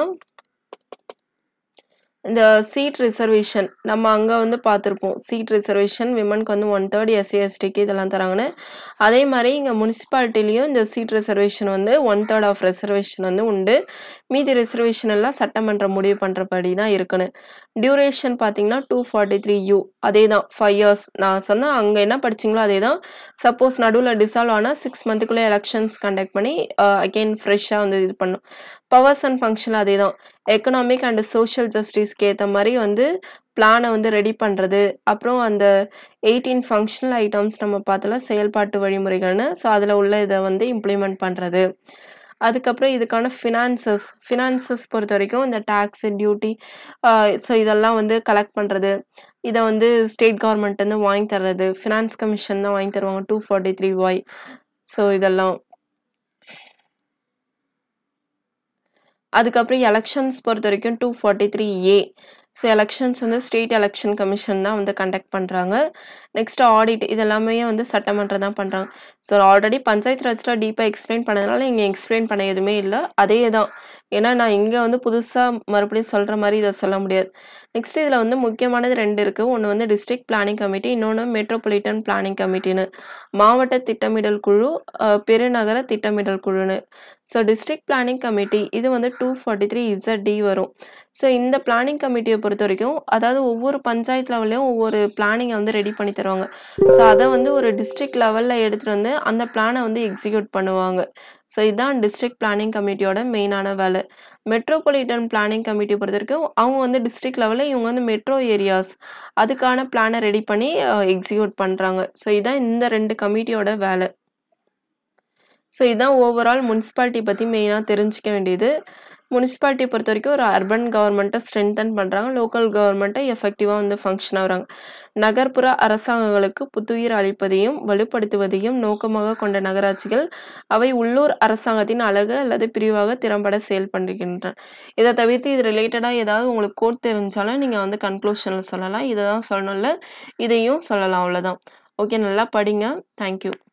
Speaker 1: இந்த சீட் ரிசர்வேஷன் நம்ம அங்க வந்து பார்த்துருப்போம். சீட் ரிசர்வேஷன் விமனுக்கு வந்து 1/3 எஸ்சி, எஸ்டிக்கு இதெல்லாம் தராங்கன்னு. அதே மாரி இங்க முனிசிபாலிட்டிலயும் இந்த சீட் ரிசர்வேஷன் வந்து 1/3 ஆஃப் ரிசர்வேஷன் வந்து உண்டு. மீதி ரிசர்வேஷன் எல்லாம் சட்டமன்றம் முடிவு பண்றபடி தான் இருக்குன்னு. டியூரேஷன் பார்த்தீங்கன்னா 243 யூ. அதேதான் 5 இயர்ஸ். நான் சொன்ன அங்க என்ன படிச்சீங்களோ அதேதான். சப்போஸ் நடுவுல டிசால்வ் ஆனா 6 மந்த்துக்குள்ள எலக்ஷன்ஸ் கண்டக்ட் பண்ணி அ அகைன் ஃப்ரெஷ்ஷா வந்து இது பண்ணணும். பவர்ஸ் அண்ட் ஃபங்ஷன் அதேதான். எக்கனாமிக் அண்ட் சோஷியல் ஜஸ்டிஸ்க்கு ஏத்த மாரி வந்து பிளான வந்து ரெடி பண்றது. அப்புறம் அந்த 18 ஃபங்ஷனல் ஐட்டம்ஸ் நம்ம பார்த்தோம்ல செயல்பாட்டு வழிமுறைகள்னு. ஸோ அதுல உள்ள இத வந்து இம்ப்ளிமெண்ட் பண்றது. அதுக்கப்புறம் இதுக்கான ஃபினான்சஸ் ஃபினான்சஸ் பொறுத்தவரைக்கும் இந்த டாக்ஸ், டியூட்டி அ ஸோ இதெல்லாம் வந்து கலெக்ட் பண்றது. இத வந்து ஸ்டேட் கவர்மெண்ட் வந்து வாங்கி தர்றது. ஃபினான்ஸ் கமிஷன் தான் வாங்கி தருவாங்க 243 ஒய். ஸோ இதெல்லாம். அதுக்கப்புறம் எலக்ஷன்ஸ் பொறுத்தவரைக்கும் 243 ஏ. ஸோ எலக்ஷன்ஸ் வந்து ஸ்டேட் எலக்ஷன் கமிஷன் தான் வந்து கண்டக்ட் பண்றாங்க. நெக்ஸ்ட் ஆடிட் இது எல்லாமே வந்து சட்டமன்றம் தான் பண்றாங்க. ஸோ ஆல்ரெடி பஞ்சாயத் ராஜ்ல டீப்பா எக்ஸ்பிளைன் பண்ணதுனால இங்க எக்ஸ்பிளைன் பண்ண எதுவுமே இல்ல. அதே தான். ஏன்னா நான் இங்க வந்து புதுசா மறுபடியும் சொல்ற மாரி இத சொல்ல முடியாது. நெக்ஸ்ட் இதுல வந்து முக்கியமானது 2 இருக்கு. ஒண்ணு வந்து டிஸ்ட்ரிக்ட் பிளானிங் கமிட்டி. இன்னொன்னு மெட்ரோபாலிட்டன் பிளானிங் கமிட்டின்னு. மாவட்ட திட்டமிடல் குழு, அ பெருநகர திட்டமிடல் குழுன்னு. ஸோ டிஸ்ட்ரிக்ட் பிளானிங் கமிட்டி இது வந்து 243 இசட் டி வரும். ஸோ இந்த பிளானிங் கமிட்டிய பொறுத்தவரைக்கும் அதாவது ஒவ்வொரு பஞ்சாயத்து லெவல்லயும் ஒவ்வொரு பிளானிங்க வந்து ரெடி பண்ணி தருவாங்க. ஸோ அத வந்து ஒரு டிஸ்ட்ரிக்ட் லெவல்ல எடுத்துட்டு வந்து அந்த பிளான வந்து எக்ஸிக்யூட் பண்ணுவாங்க. ஸோ இதான் டிஸ்ட்ரிக்ட் பிளானிங் கமிட்டியோட மெயினான வேல. மெட்ரோபாலிட்டன் பிளானிங் கமிட்டிய பொறுத்தவரைக்கும் அவங்க வந்து டிஸ்ட்ரிக்ட் லெவல்ல இவங்க வந்து மெட்ரோ ஏரியாஸ் அதுக்கான பிளான ரெடி பண்ணி அ எக்ஸிக்யூட் பண்றாங்க. ஸோ இதான் இந்த 2 கமிட்டியோட வேல. ஸோ இதான் ஓவரால் முனிசிபாலிட்டி பத்தி மெயினா தெரிஞ்சுக்க வேண்டியது. முனிசிபாலிட்டிய பொறுத்தவரைக்கும் ஒரு அர்பன் கவர்மெண்ட்ட ஸ்ட்ரெங்தன் பண்றாங்க. லோக்கல் கவர்மெண்ட்ட எஃபெக்டிவா வந்து ஃபங்ஷன் ஆகுறாங்க. நகர்ப்புற அரசாங்கங்களுக்கு புத்துயிர் அளிப்பதையும், வலுப்படுத்துவதையும் நோக்கமாகக் கொண்ட நகராட்சிகள், அவை உள்ளூர் அரசாங்கத்தின் அலகு அல்லது பிரிவாக திறம்பட செயல்படுகின்றன. இத தவிர்த்து இது ரிலேட்டடா ஏதாவது உங்களுக்கு கோட் தெரிஞ்சாலும் நீங்க வந்து கன்க்ளூஷன்ல சொல்லலாம். இத தான் சொல்லணும்ல. இதையும் சொல்லலாம் அவ்வளோதான். ஓகே நல்லா படிங்க. Thank you.